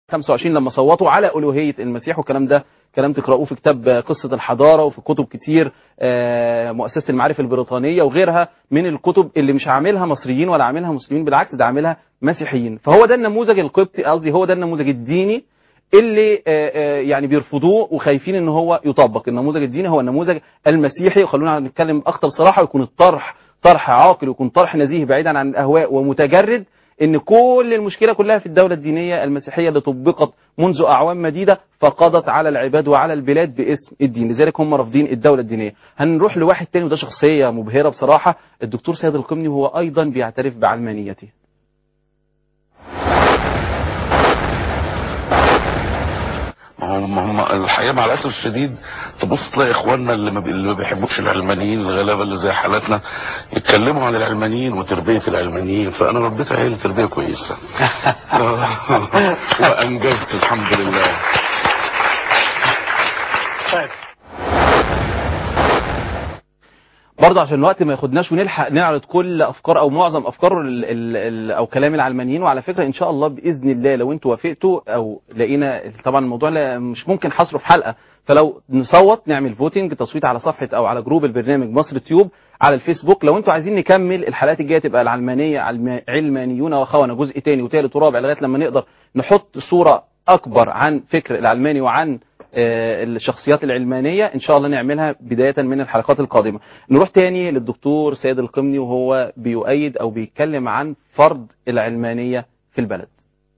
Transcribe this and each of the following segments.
25 لما صوتوا على ألوهية المسيح والكلام ده كلام تقرأوه في كتاب قصة الحضارة وفي كتب كتير آه، مؤسسة المعارف البريطانية وغيرها من الكتب اللي مش عاملها مصريين ولا عاملها مسلمين بالعكس ده عاملها مسيحيين فهو ده النموذج القبطي قصدي هو ده النموذج الديني اللي آه، آه، يعني بيرفضوه وخايفين ان هو يطبق النموذج الديني هو النموذج المسيحي وخلونا نتكلم اكتر صراحه ويكون الطرح طرح عاقل ويكون طرح نزيه بعيدا عن الاهواء ومتجرد ان كل المشكله كلها في الدوله الدينيه المسيحيه اللي طبقت منذ اعوام مديده فقضت على العباد وعلى البلاد باسم الدين لذلك هم رافضين الدوله الدينيه هنروح لواحد تاني وده شخصيه مبهره بصراحه الدكتور سيد القمني وهو ايضا بيعترف بعلمانيته ما هو ما هم الحقيقه مع الاسف الشديد تبص تلاقي اخواننا اللي ما, بي... اللي ما بيحبوش العلمانيين الغلابه اللي زي حالاتنا يتكلموا عن العلمانيين وتربيه العلمانيين فانا ربيت عيالي تربيه كويسه وانجزت الحمد لله برضه عشان الوقت ما ياخدناش ونلحق نعرض كل افكار او معظم افكار ال ال ال او كلام العلمانيين وعلى فكره ان شاء الله باذن الله لو انتوا وافقتوا او لقينا طبعا الموضوع لا مش ممكن حصره في حلقه فلو نصوت نعمل فوتنج تصويت على صفحه او على جروب البرنامج مصر تيوب على الفيسبوك لو انتوا عايزين نكمل الحلقات الجايه تبقى العلمانيه علم- علمانيون وخونه جزء تاني وتالت ورابع لغايه لما نقدر نحط صوره اكبر عن فكر العلماني وعن آه، الشخصيات العلمانية إن شاء الله نعملها بداية من الحلقات القادمة نروح تاني للدكتور سيد القمني وهو بيؤيد أو بيتكلم عن فرض العلمانية في البلد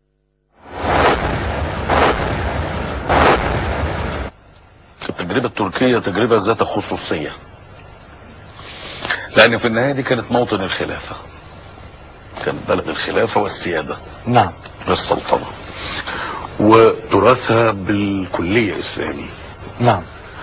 التجربة التركية تجربة ذات خصوصية لأن في النهاية دي كانت موطن الخلافة كانت بلد الخلافة والسيادة نعم للسلطنة وتراثها بالكلية إسلامي نعم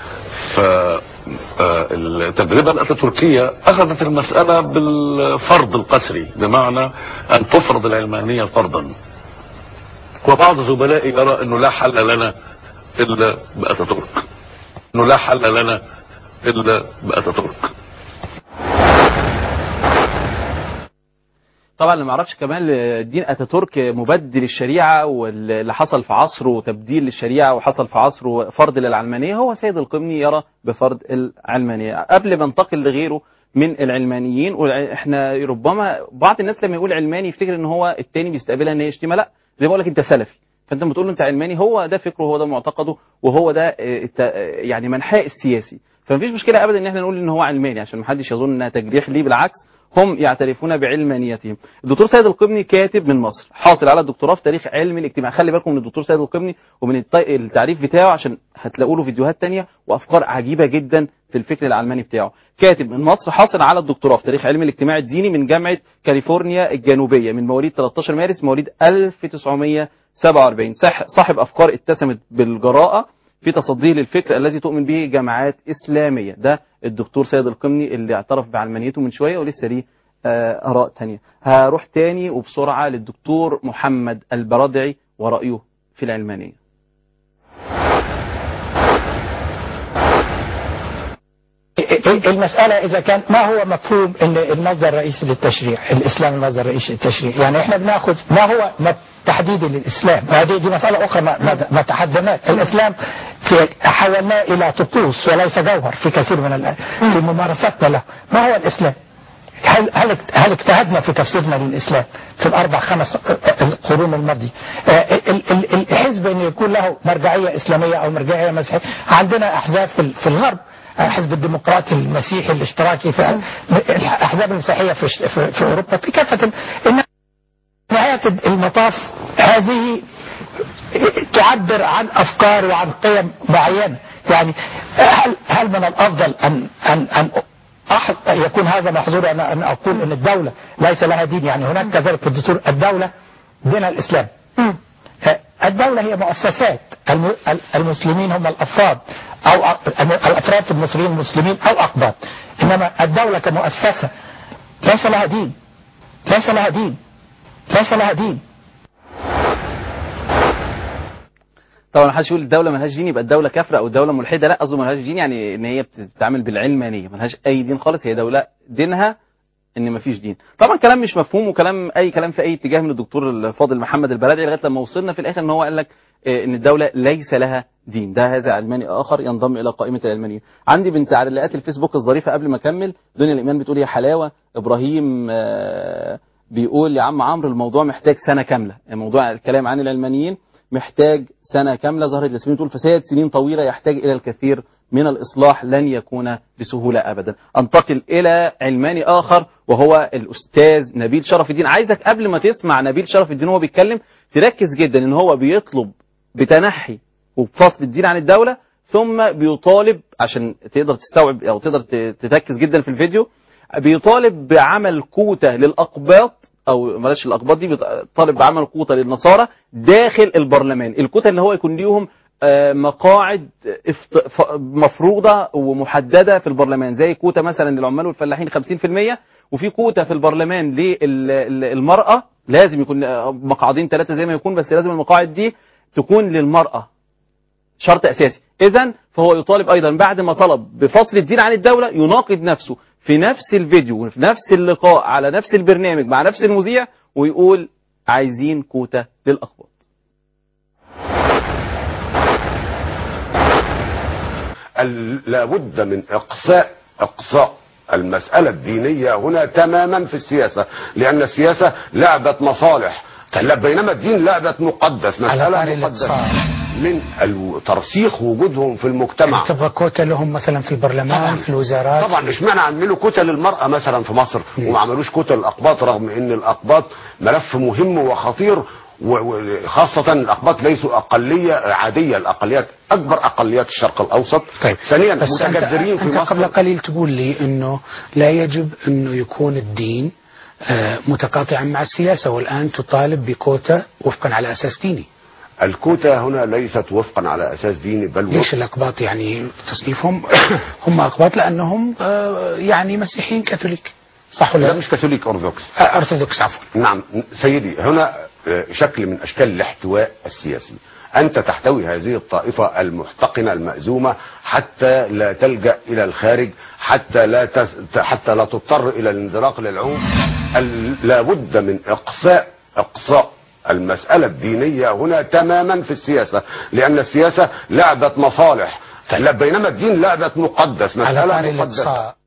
فالتجربة الأتاتوركية أخذت المسألة بالفرض القسري بمعنى أن تفرض العلمانية فرضا وبعض زملائي يرى أنه لا حل لنا إلا بأتاتورك أنه لا حل لنا إلا بأتاتورك طبعا اللي ما يعرفش كمان دين اتاتورك مبدل الشريعه واللي حصل في عصره تبديل للشريعه وحصل في عصره فرض للعلمانيه هو سيد القمني يرى بفرض العلمانيه قبل ما انتقل لغيره من العلمانيين واحنا ربما بعض الناس لما يقول علماني يفتكر ان هو التاني بيستقبلها ان هي شتيمه لا زي ما بقول لك انت سلفي فانت لما تقول له انت علماني هو ده فكره هو ده معتقده وهو ده آه، الت- آه، يعني منحاه السياسي فمفيش مشكله ابدا ان احنا نقول ان هو علماني عشان محدش يظن انها تجريح ليه بالعكس هم يعترفون بعلمانيتهم الدكتور سيد القمني كاتب من مصر حاصل على الدكتوراه في تاريخ علم الاجتماع خلي بالكم من الدكتور سيد القمني ومن الط- التعريف بتاعه عشان هتلاقوا له فيديوهات تانية وافكار عجيبه جدا في الفكر العلماني بتاعه كاتب من مصر حاصل على الدكتوراه في تاريخ علم الاجتماع الديني من جامعه كاليفورنيا الجنوبيه من مواليد 13 مارس مواليد 1947 صح- صاحب افكار اتسمت بالجراءه في تصديه للفكر الذي تؤمن به جماعات اسلاميه ده الدكتور سيد القمني اللي اعترف بعلمانيته من شويه ولسه ليه آه، اراء تانية هروح تاني وبسرعه للدكتور محمد البرادعي ورايه في العلمانيه المسألة إذا كان ما هو مفهوم أن المصدر الرئيسي للتشريع الإسلام المصدر الرئيسي للتشريع يعني إحنا بناخذ ما هو ما تحديدي للإسلام هذه دي مسألة أخرى ما, ما, ما تحدناه الإسلام في حولناه إلى طقوس وليس جوهر في كثير من ال- في ممارساتنا له ما هو الإسلام هل هل هل اجتهدنا في تفسيرنا للاسلام في الاربع خمس القرون الماضيه؟ آه، ال- ال- الحزب ان يكون له مرجعيه اسلاميه او مرجعيه مسيحيه، عندنا احزاب في ال- في الغرب آه، حزب الديمقراطي المسيحي الاشتراكي في الاحزاب المسيحيه في الش- في في اوروبا في كافه ال- إن نهايه المطاف هذه تعبر عن افكار وعن قيم معينه يعني هل هل من الافضل ان ان ان أح- يكون هذا محظور أن أن أقول أن الدولة ليس لها دين يعني هناك كذلك في الدستور الدولة دين الإسلام آه، الدولة هي مؤسسات الم- ال- المسلمين هم الأفراد أو أ- الم- الأفراد المصريين المسلمين أو أقباط إنما الدولة كمؤسسة ليس لها دين ليس لها دين ليس لها دين طبعا محدش يقول الدوله ملهاش دين يبقى الدوله كافره او الدوله ملحده لا قصده ملهاش دين يعني ان هي بتتعامل بالعلمانيه ملهاش اي دين خالص هي دوله دينها ان مفيش دين طبعا كلام مش مفهوم وكلام اي كلام في اي اتجاه من الدكتور الفاضل محمد البلدي لغايه لما وصلنا في الاخر ان هو قال لك آه، ان الدوله ليس لها دين ده هذا علماني اخر ينضم الى قائمه العلمانيين عندي بنت تعليقات الفيسبوك الظريفه قبل ما اكمل دنيا الايمان بتقول يا حلاوه ابراهيم آه، بيقول يا عم عمرو الموضوع محتاج سنه كامله موضوع الكلام عن العلمانيين محتاج سنه كامله ظهرت ياسمين تقول فساد سنين طويله يحتاج الى الكثير من الاصلاح لن يكون بسهوله ابدا انتقل الى علماني اخر وهو الاستاذ نبيل شرف الدين عايزك قبل ما تسمع نبيل شرف الدين وهو بيتكلم تركز جدا ان هو بيطلب بتنحي وبفصل الدين عن الدوله ثم بيطالب عشان تقدر تستوعب او تقدر ت- تركز جدا في الفيديو بيطالب بعمل كوتا للاقباط او بلاش الاقباط دي بيطالب بعمل كوتا للنصارى داخل البرلمان الكوتا اللي هو يكون ليهم آه، مقاعد افت- ف- مفروضه ومحدده في البرلمان زي كوتا مثلا للعمال والفلاحين 50% وفي كوتا في البرلمان للمراه لازم يكون آه، مقعدين ثلاثه زي ما يكون بس لازم المقاعد دي تكون للمراه شرط اساسي اذا فهو يطالب ايضا بعد ما طلب بفصل الدين عن الدوله يناقض نفسه في نفس الفيديو وفي نفس اللقاء على نفس البرنامج مع نفس المذيع ويقول عايزين كوتا للاقباط ال- لابد من اقصاء اقصاء المسألة الدينية هنا تماما في السياسة لأن السياسة لعبة مصالح لا بينما الدين لعبة مقدس على مسألة طاري مقدسة الاقصاء من ال- ترسيخ وجودهم في المجتمع يعني تبغى كوتا لهم مثلا في البرلمان طبعاً. في الوزارات طبعا اشمعنى عملوا كوتا للمرأة مثلا في مصر وما عملوش كوتا للأقباط رغم ان الأقباط ملف مهم وخطير و- وخاصة الأقباط ليسوا أقلية عادية الأقليات أكبر أقليات الشرق الأوسط طيب ثانيا بس أنت, متجذرين في أنت قبل مصر قليل تقول لي أنه لا يجب أنه يكون الدين آه، متقاطعا مع السياسة والآن تطالب بكوتا وفقا على أساس ديني الكوتا هنا ليست وفقا على أساس ديني بل ليش وفق الأقباط يعني تصنيفهم هم أقباط لأنهم آه، يعني مسيحيين كاثوليك صح ولا لا لا؟ مش كاثوليك أرثوذكس آه، أرثوذكس عفوا نعم سيدي هنا آه، شكل من اشكال الاحتواء السياسي انت تحتوي هذه الطائفه المحتقنه المأزومه حتى لا تلجا الى الخارج حتى لا تس... حتى لا تضطر الى الانزلاق للعنف ال... لابد من اقصاء اقصاء المسألة الدينية هنا تماما في السياسة لأن السياسة لعبة مصالح لا بينما الدين لعبة مقدس على مسألة طاري مقدسة الإقصاء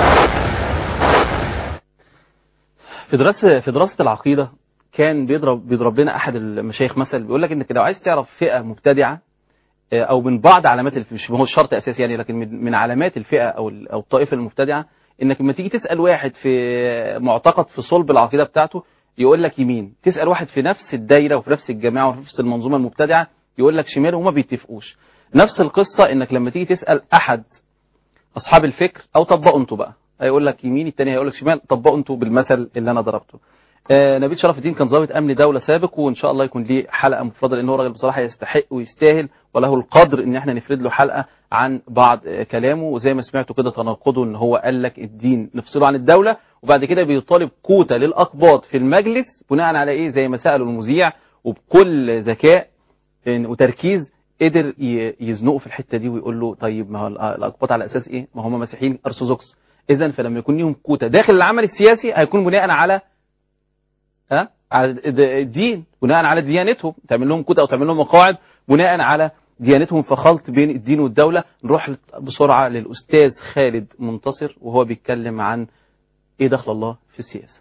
في دراسه في دراسه العقيده كان بيضرب بيضرب لنا احد المشايخ مثل بيقول لك انك لو عايز تعرف فئه مبتدعه آه، او من بعض علامات الف... مش هو الشرط اساسي يعني لكن من من علامات الفئه او ال- او الطائفه المبتدعه انك لما تيجي تسال واحد في معتقد في صلب العقيده بتاعته يقول لك يمين تسال واحد في نفس الدايره وفي نفس الجماعه وفي نفس المنظومه المبتدعه يقول لك شمال وما بيتفقوش نفس القصه انك لما تيجي تسال احد اصحاب الفكر او طبقوا انتوا بقى هيقول لك يمين التاني هيقول لك شمال طبقوا انتوا بالمثل اللي انا ضربته آه نبيل شرف الدين كان ضابط امن دوله سابق وان شاء الله يكون ليه حلقه مفرده لان هو راجل بصراحه يستحق ويستاهل وله القدر ان احنا نفرد له حلقه عن بعض آه كلامه وزي ما سمعتوا كده تناقضه ان هو قال لك الدين نفصله عن الدوله وبعد كده بيطالب كوتا للاقباط في المجلس بناء على ايه زي ما سالوا المذيع وبكل ذكاء إن- وتركيز قدر ي- يزنقه في الحته دي ويقول له طيب ما هو الأ- الاقباط على اساس ايه؟ ما هم مسيحيين ارثوذكس اذا فلما يكون ليهم كوتا داخل العمل السياسي هيكون بناء على ها على د- الدين بناء على ديانتهم تعمل لهم كوتا او تعمل لهم مقاعد بناء على ديانتهم فخلط بين الدين والدوله نروح بسرعه للاستاذ خالد منتصر وهو بيتكلم عن ايه دخل الله في السياسه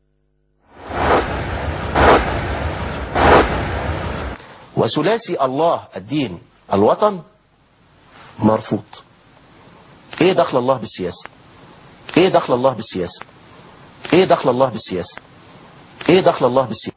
وثلاثي الله الدين الوطن مرفوض ايه دخل الله بالسياسة ايه دخل الله بالسياسة ايه دخل الله بالسياسة ايه دخل الله بالسياسة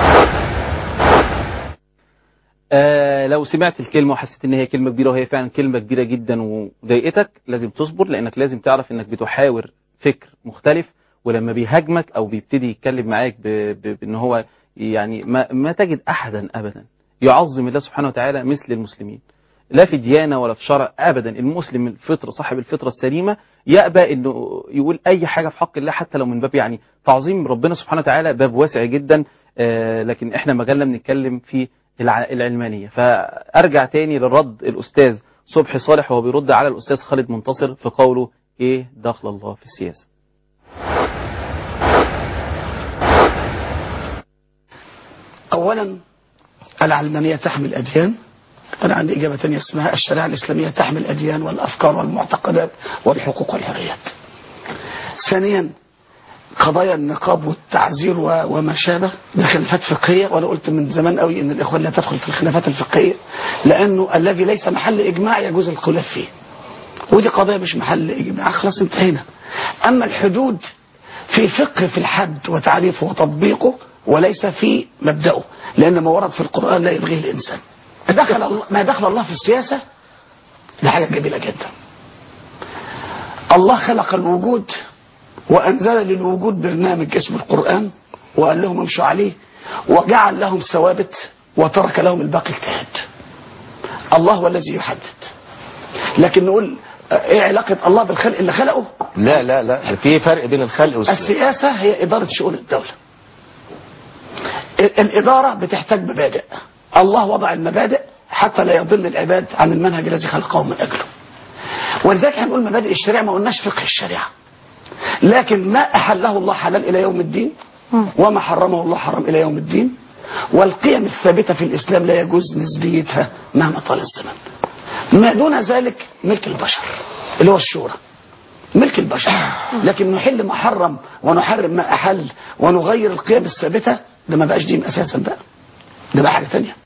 آه لو سمعت الكلمة وحسيت ان هي كلمة كبيرة وهي فعلا كلمة كبيرة جدا وضايقتك لازم تصبر لانك لازم تعرف انك بتحاور فكر مختلف ولما بيهاجمك او بيبتدي يتكلم معاك ب- ب- بان هو يعني ما, ما تجد احدا ابدا يعظم الله سبحانه وتعالى مثل المسلمين لا في ديانة ولا في شرع ابدا المسلم الفطر صاحب الفطرة السليمة يأبى انه يقول اي حاجة في حق الله حتى لو من باب يعني تعظيم ربنا سبحانه وتعالى باب واسع جدا آه لكن احنا مجالنا بنتكلم في الع- العلمانية فأرجع تاني للرد الأستاذ صبحي صالح وهو بيرد على الأستاذ خالد منتصر في قوله إيه دخل الله في السياسة أولا العلمانية تحمل أديان أنا عندي إجابة تانية اسمها الشريعة الإسلامية تحمل الأديان والأفكار والمعتقدات والحقوق والحريات ثانيا قضايا النقاب والتعزير و- وما شابه ده خلافات فقهية وأنا قلت من زمان قوي إن الإخوان لا تدخل في الخلافات الفقهية لأنه الذي ليس محل إجماع يجوز الخلاف فيه ودي قضية مش محل إجماع خلاص انتهينا أما الحدود في فقه في الحد وتعريفه وتطبيقه وليس في مبدأه لأن ما ورد في القرآن لا يلغيه الإنسان ما دخل الله, ما دخل الله في السياسة دي حاجة جميلة جدا الله خلق الوجود وأنزل للوجود برنامج اسمه القرآن وقال لهم امشوا عليه وجعل لهم ثوابت وترك لهم الباقي اجتهاد الله هو الذي يحدد لكن نقول آه، ايه علاقة الله بالخلق اللي خلقه لا لا لا في فرق بين الخلق والسياسة السياسة هي إدارة شؤون الدولة ال- الإدارة بتحتاج مبادئ الله وضع المبادئ حتى لا يضل العباد عن المنهج الذي خلقهم من أجله ولذلك هنقول مبادئ الشريعة ما قلناش فقه الشريعة لكن ما أحله الله حلال إلى يوم الدين وما حرمه الله حرم إلى يوم الدين والقيم الثابتة في الإسلام لا يجوز نسبيتها مهما طال الزمن ما دون ذلك ملك البشر اللي هو الشورى ملك البشر لكن نحل ما حرم ونحرم ما أحل ونغير القيم الثابتة ده ما بقاش دين أساسا بقى ده بقى حاجة تانية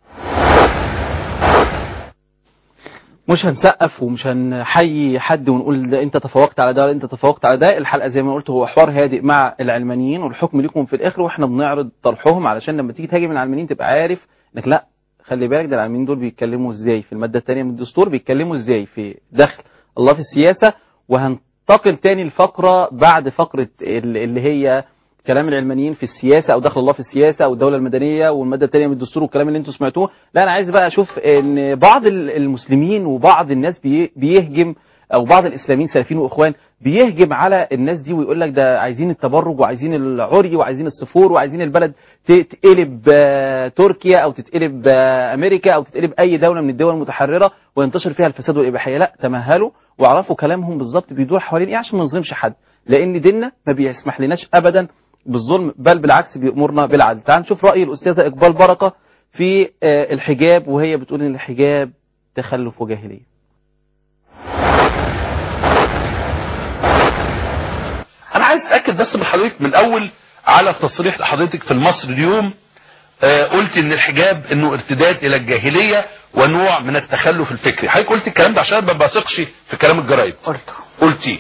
مش هنسقف ومش هنحيي حد ونقول ده انت تفوقت على ده ولا انت تفوقت على ده الحلقه زي ما قلت هو حوار هادئ مع العلمانيين والحكم ليكم في الاخر واحنا بنعرض طرحهم علشان لما تيجي تهاجم العلمانيين تبقى عارف انك لا خلي بالك ده العلمانيين دول بيتكلموا ازاي في الماده الثانيه من الدستور بيتكلموا ازاي في دخل الله في السياسه وهنتقل تاني لفقره بعد فقره ال- اللي هي كلام العلمانيين في السياسه او دخل الله في السياسه او الدوله المدنيه والماده الثانيه من الدستور والكلام اللي انتم سمعتوه لا انا عايز بقى اشوف ان بعض ال- المسلمين وبعض الناس بي- بيهجم او بعض الاسلاميين سلفيين واخوان بيهجم على الناس دي ويقول لك ده عايزين التبرج وعايزين العري وعايزين الصفور وعايزين البلد ت- تتقلب آه، تركيا او تتقلب آه، امريكا او تتقلب اي دوله من الدول المتحرره وينتشر فيها الفساد والاباحيه لا تمهلوا واعرفوا كلامهم بالظبط بيدور حوالين ايه عشان ما نظلمش حد لان ديننا ما بيسمح لناش ابدا بالظلم بل بالعكس بيأمرنا بالعدل تعال نشوف رأي الأستاذة إقبال بركة في آه، الحجاب وهي بتقول إن الحجاب تخلف وجاهلية انا عايز اتاكد بس من حضرتك من الاول على تصريح لحضرتك في المصري اليوم آه، قلت ان الحجاب انه ارتداد الى الجاهليه ونوع من التخلف الفكري حضرتك قلت الكلام ده عشان ما بثقش في كلام الجرايد قلته قلتيه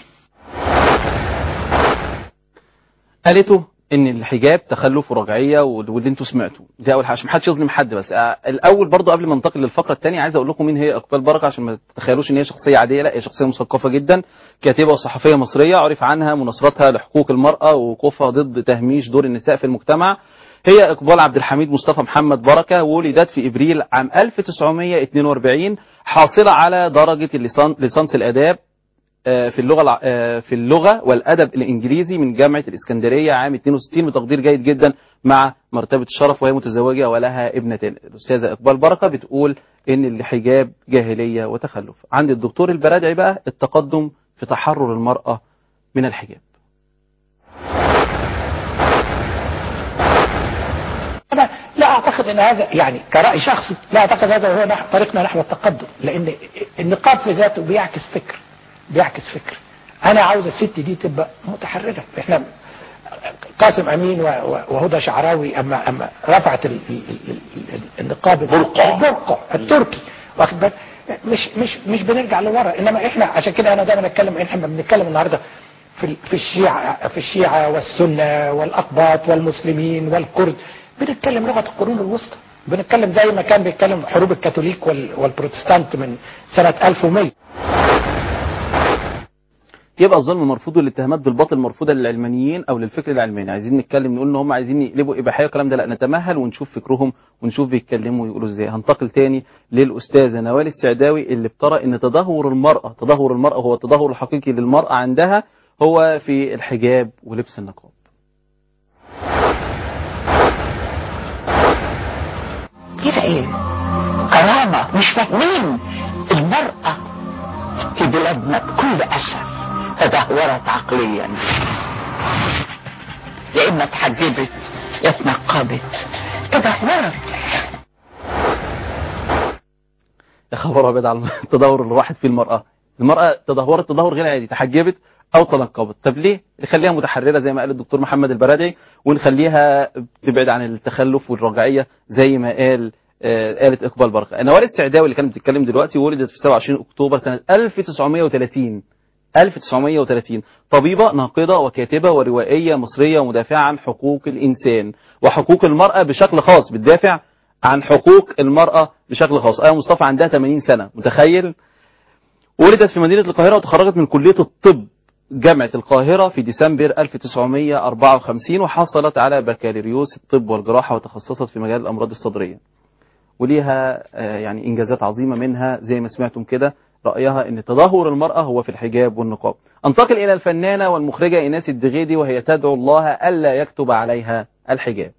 قالته ان الحجاب تخلف ورجعيه وال- واللي انتوا سمعتوه دي اول حاجه عشان محدش يظلم حد بس آه، الاول برضو قبل ما ننتقل للفقره الثانيه عايز اقول لكم مين هي اقبال بركه عشان ما تتخيلوش ان هي شخصيه عاديه لا هي شخصيه مثقفه جدا كاتبه وصحفيه مصريه عرف عنها مناصرتها لحقوق المراه ووقوفها ضد تهميش دور النساء في المجتمع هي اقبال عبد الحميد مصطفى محمد بركه ولدت في ابريل عام 1942 حاصله على درجه الليسان ليسانس الاداب آه، في اللغه الع- آه، في اللغه والادب الانجليزي من جامعه الاسكندريه عام 62 بتقدير جيد جدا مع مرتبه الشرف وهي متزوجه ولها ابنتين الاستاذه اقبال بركه بتقول ان الحجاب جاهليه وتخلف عند الدكتور البرادعي بقى التقدم في تحرر المراه من الحجاب أنا لا أعتقد أن هذا يعني كرأي شخصي لا أعتقد هذا هو نحو طريقنا نحو التقدم لأن النقاب في ذاته بيعكس فكر بيعكس فكر أنا عاوز الست دي تبقى متحررة إحنا قاسم أمين و- و- وهدى شعراوي أما أما رفعت ال- ال- ال- ال- النقاب برقع. البرقع التركي واخد بالك مش مش مش بنرجع لورا انما احنا عشان كده انا دايما اتكلم احنا بنتكلم النهارده في ال- في الشيعة في الشيعة والسنة والأقباط والمسلمين والكرد بنتكلم لغة القرون الوسطى بنتكلم زي ما كان بيتكلم حروب الكاثوليك وال- والبروتستانت من سنة 1100 يبقى الظلم مرفوض والاتهامات بالباطل مرفوضه للعلمانيين او للفكر العلماني عايزين نتكلم نقول ان هم عايزين يقلبوا اباحيه والكلام ده لا نتمهل ونشوف فكرهم ونشوف بيتكلموا ويقولوا ازاي هنتقل تاني للاستاذه نوال السعداوي اللي بترى ان تدهور المراه تدهور المراه هو التدهور الحقيقي للمراه عندها هو في الحجاب ولبس النقاب كده ايه كرامة مش فاهمين المرأة في بلادنا بكل أسف تدهورت عقليا يا إما اتحجبت يا اتنقبت تدهورت يا خبر ابيض على التدهور اللي راحت فيه المراه المراه تدهورت تدهور غير عادي تحجبت او تنقبت طب ليه نخليها متحرره زي ما قال الدكتور محمد البرادعي ونخليها تبعد عن التخلف والرجعيه زي ما قال آه، قالت اقبال بركه نوال السعداوي اللي كانت بتتكلم دلوقتي ولدت في 27 اكتوبر سنه 1930 1930 طبيبة ناقدة وكاتبة وروائية مصرية ومدافعة عن حقوق الإنسان وحقوق المرأة بشكل خاص بتدافع عن حقوق المرأة بشكل خاص آية مصطفى عندها 80 سنة متخيل ولدت في مدينة القاهرة وتخرجت من كلية الطب جامعة القاهرة في ديسمبر 1954 وحصلت على بكالوريوس الطب والجراحة وتخصصت في مجال الأمراض الصدرية وليها آه، يعني إنجازات عظيمة منها زي ما سمعتم كده رأيها أن تدهور المرأة هو في الحجاب والنقاب أنتقل إلى الفنانة والمخرجة إيناس الدغيدي وهي تدعو الله ألا يكتب عليها الحجاب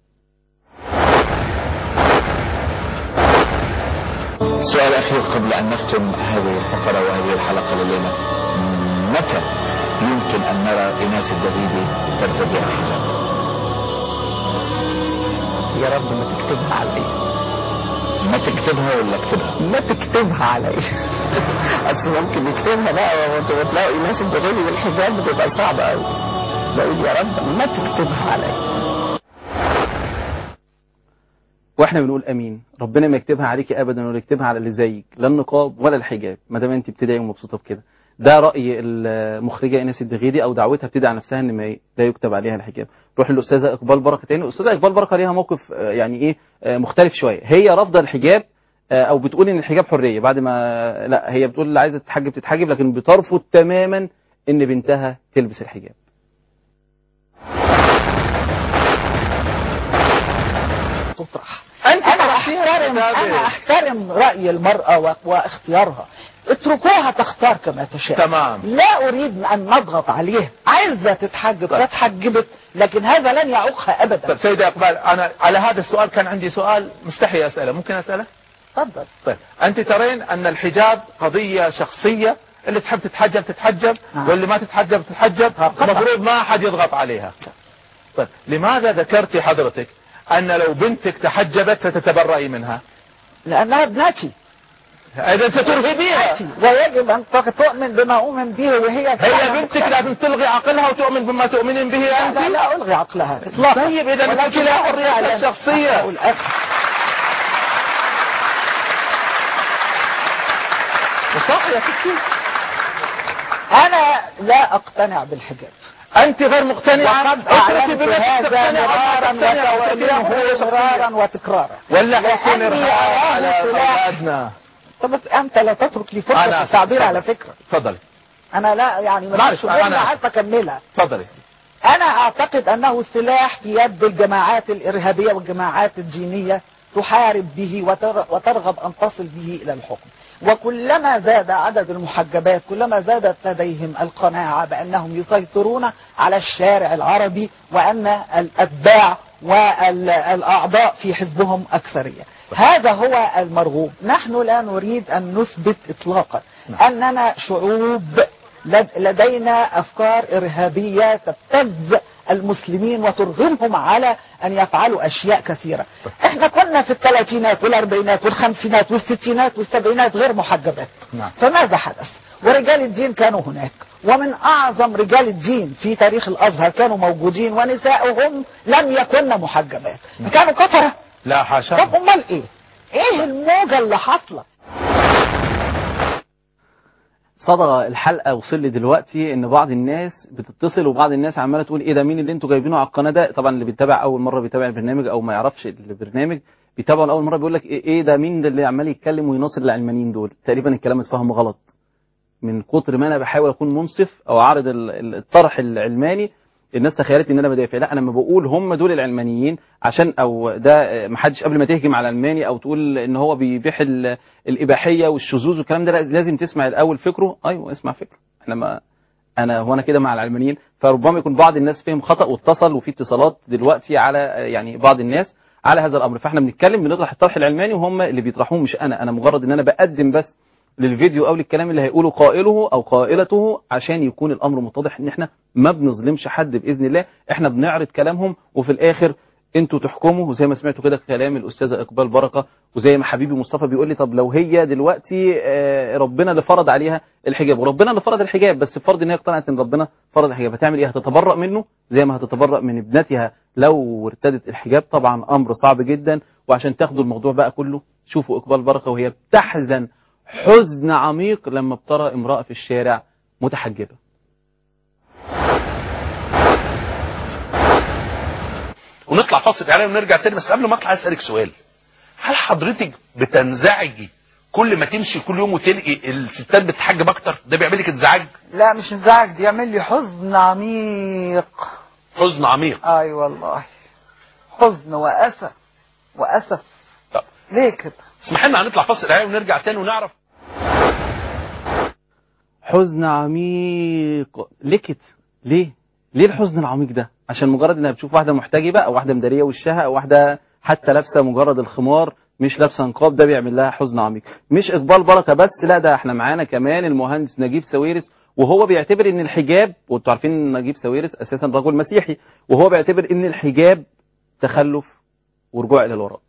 سؤال أخير قبل أن نختم هذه الفقرة وهذه الحلقة لليلة متى يمكن أن نرى إيناس الدغيدي ترتدي الحجاب؟ يا رب ما تكتبها عليا ما تكتبها ولا اكتبها؟ ما تكتبها عليا اصل ممكن يكتبها بقى وت- وتلاقوا ناس الدغيدي بالحجاب بتبقى صعبه قوي بقول يا رب ما تكتبها عليا واحنا بنقول امين ربنا ما يكتبها عليكي ابدا ولا يكتبها على اللي زيك لا النقاب ولا الحجاب ما دام انت بتدعي ومبسوطه بكده ده راي المخرجه ايناس الدغيدي او دعوتها بتدعي نفسها ان ما ي- لا يكتب عليها الحجاب روح للاستاذه اقبال بركه تاني الاستاذه اقبال بركه ليها موقف آه، يعني ايه آه، مختلف شويه هي رافضه الحجاب آه، او بتقول ان الحجاب حريه بعد ما لا هي بتقول اللي عايزه تتحجب تتحجب لكن بترفض تماما ان بنتها تلبس الحجاب تطرح انا احترم انا احترم راي المراه و- واختيارها اتركوها تختار كما تشاء تمام. لا اريد ان نضغط عليها عايزه تتحجب تتحجبت لكن هذا لن يعوقها ابدا طيب سيدة إقبال أنا على هذا السؤال كان عندي سؤال مستحي أسأله ممكن أسأله؟ تفضل طيب أنت ترين أن الحجاب قضية شخصية اللي تحب تتحجب تتحجب آه. واللي ما تتحجب تتحجب آه، طبعا. المفروض ما أحد يضغط عليها طيب لماذا ذكرتي حضرتك أن لو بنتك تحجبت ستتبرئي منها لانها ابنتي إذا سترهبيها ابنتي ويجب ان تؤمن بما اؤمن به وهي هي بنتك لازم تلغي عقلها وتؤمن بما تؤمنين به لا أنت لا, لا الغي عقلها اطلاقا طيب إذا ولكن أنت لها حريتها أعلن- الشخصية. أقول أخ- صح يا ستي انا لا اقتنع بالحجاب أنت غير مقتنعة وقد اتركي اعلنت بنتك هذا تقتنع مرارا ولا تقتنع وخليها وأكلمه حرية شخصية. مرارا وتكرارا ولا حيكون لأني إرهاب أراه على سلاح. أولادنا طب انت لا تترك لي فرصه أنا في التعبير أتفضل. على فكره تفضلي انا لا يعني ما معلش، فيش أنا- جملة عارفه اكملها تفضلي انا اعتقد انه سلاح في يد الجماعات الارهابيه والجماعات الدينيه تحارب به وتر- وترغب ان تصل به الى الحكم وكلما زاد عدد المحجبات كلما زادت لديهم القناعه بانهم يسيطرون على الشارع العربي وان الاتباع والاعضاء في حزبهم اكثريه هذا هو المرغوب نحن لا نريد ان نثبت اطلاقا اننا شعوب لد- لدينا افكار ارهابيه تبتز المسلمين وترغمهم على ان يفعلوا اشياء كثيره. احنا كنا في الثلاثينات والاربعينات والخمسينات والستينات والسبعينات غير محجبات. نعم. فماذا حدث؟ ورجال الدين كانوا هناك ومن اعظم رجال الدين في تاريخ الازهر كانوا موجودين ونساؤهم لم يكن محجبات. كانوا كفره. لا حاشا طب امال ايه؟ ايه الموجه اللي حاصله؟ صدى الحلقه وصل لي دلوقتي ان بعض الناس بتتصل وبعض الناس عماله تقول ايه ده مين اللي انتوا جايبينه على القناه ده طبعا اللي بيتابع اول مره بيتابع البرنامج او ما يعرفش البرنامج بيتابعه لاول مره بيقول لك ايه إيه ده مين ده اللي عمال يتكلم ويناصر العلمانيين دول تقريبا الكلام اتفهم غلط من كتر ما انا بحاول اكون منصف او اعرض ال- ال- الطرح العلماني الناس تخيلت ان انا بدافع لا انا لما بقول هم دول العلمانيين عشان او ده ما حدش قبل ما تهجم على العلماني او تقول ان هو بيبيح ال- الاباحيه والشذوذ والكلام ده لا، لازم تسمع الاول فكره ايوه اسمع فكره احنا ما انا هو انا كده مع العلمانيين فربما يكون بعض الناس فهم خطا واتصل وفي اتصالات دلوقتي على يعني بعض الناس على هذا الامر فاحنا بنتكلم بنطرح الطرح العلماني وهم اللي بيطرحوه مش انا انا مجرد ان انا بقدم بس للفيديو او للكلام اللي هيقوله قائله او قائلته عشان يكون الامر متضح ان احنا ما بنظلمش حد باذن الله احنا بنعرض كلامهم وفي الاخر انتوا تحكموا وزي ما سمعتوا كده كلام الاستاذه اقبال بركه وزي ما حبيبي مصطفى بيقول لي طب لو هي دلوقتي آه، ربنا اللي فرض عليها الحجاب وربنا اللي فرض الحجاب بس فرض ان هي اقتنعت ان ربنا فرض الحجاب هتعمل ايه هتتبرأ منه زي ما هتتبرأ من ابنتها لو ارتدت الحجاب طبعا امر صعب جدا وعشان تاخدوا الموضوع بقى كله شوفوا اقبال بركه وهي بتحزن حزن عميق لما بترى امراه في الشارع متحجبه ونطلع فاصل اعلان ونرجع تاني بس قبل ما اطلع اسالك سؤال هل حضرتك بتنزعجي كل ما تمشي كل يوم وتلقي الستات بتحجب اكتر ده بيعمل لك انزعاج لا مش انزعاج دي يعمل لي حزن عميق حزن عميق اي والله حزن واسى واسف طب ليه كده اسمح لنا هنطلع فاصل اعلان ونرجع تاني ونعرف حزن عميق لكت ليه ليه الحزن العميق ده عشان مجرد انها بتشوف واحده محتجبه او واحده مداريه وشها او واحده حتى لابسه مجرد الخمار مش لابسه نقاب ده بيعمل لها حزن عميق مش اقبال بركه بس لا ده احنا معانا كمان المهندس نجيب ساويرس وهو بيعتبر ان الحجاب وانتوا عارفين ان نجيب ساويرس اساسا رجل مسيحي وهو بيعتبر ان الحجاب تخلف ورجوع الى الوراء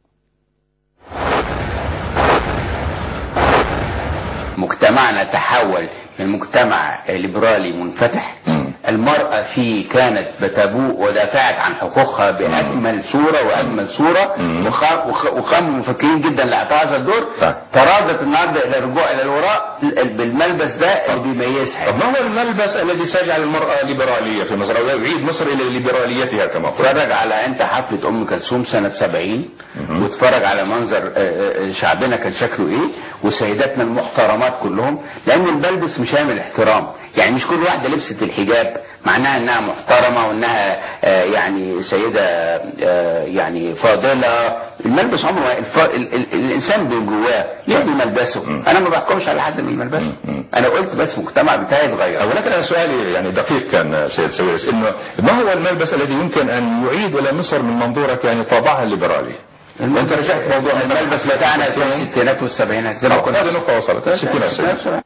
مجتمعنا تحول من مجتمع ليبرالي منفتح المرأة فيه كانت بتبوء ودافعت عن حقوقها بأجمل صورة وأجمل صورة وخ- وخ- وكانوا مفكرين جدا لإعطاء هذا الدور تراضت النهارده إلى الرجوع إلى الوراء بالملبس ده اللي بيميزها طب ما هو الملبس الذي سيجعل المرأة ليبرالية في مصر أو يعيد مصر إلى ليبراليتها كما قلت اتفرج على انت حفلة ام كلثوم سنة 70 واتفرج على منظر آه، آه، شعبنا كان شكله ايه وسيداتنا المحترمات كلهم لان الملبس مش هيعمل احترام يعني مش كل واحدة لبست الحجاب معناها انها محترمة وانها آه، يعني سيدة آه، يعني فاضلة الملبس عمره ما- الف... ال... ال... الانسان من جواه يبني ملبسه انا ما بحكمش على حد من ملبسه انا قلت بس المجتمع بتاعي اتغير ولكن أنا سؤالي يعني دقيق كان سيد سويرس انه ما هو الملبس الذي يمكن ان يعيد الى مصر من منظورك يعني طابعها الليبرالي؟ انت رجعت موضوع الملبس بتاعنا زي الستينات والسبعينات زي ما كنا هذه نقطة وصلت الستينات والسبعينات.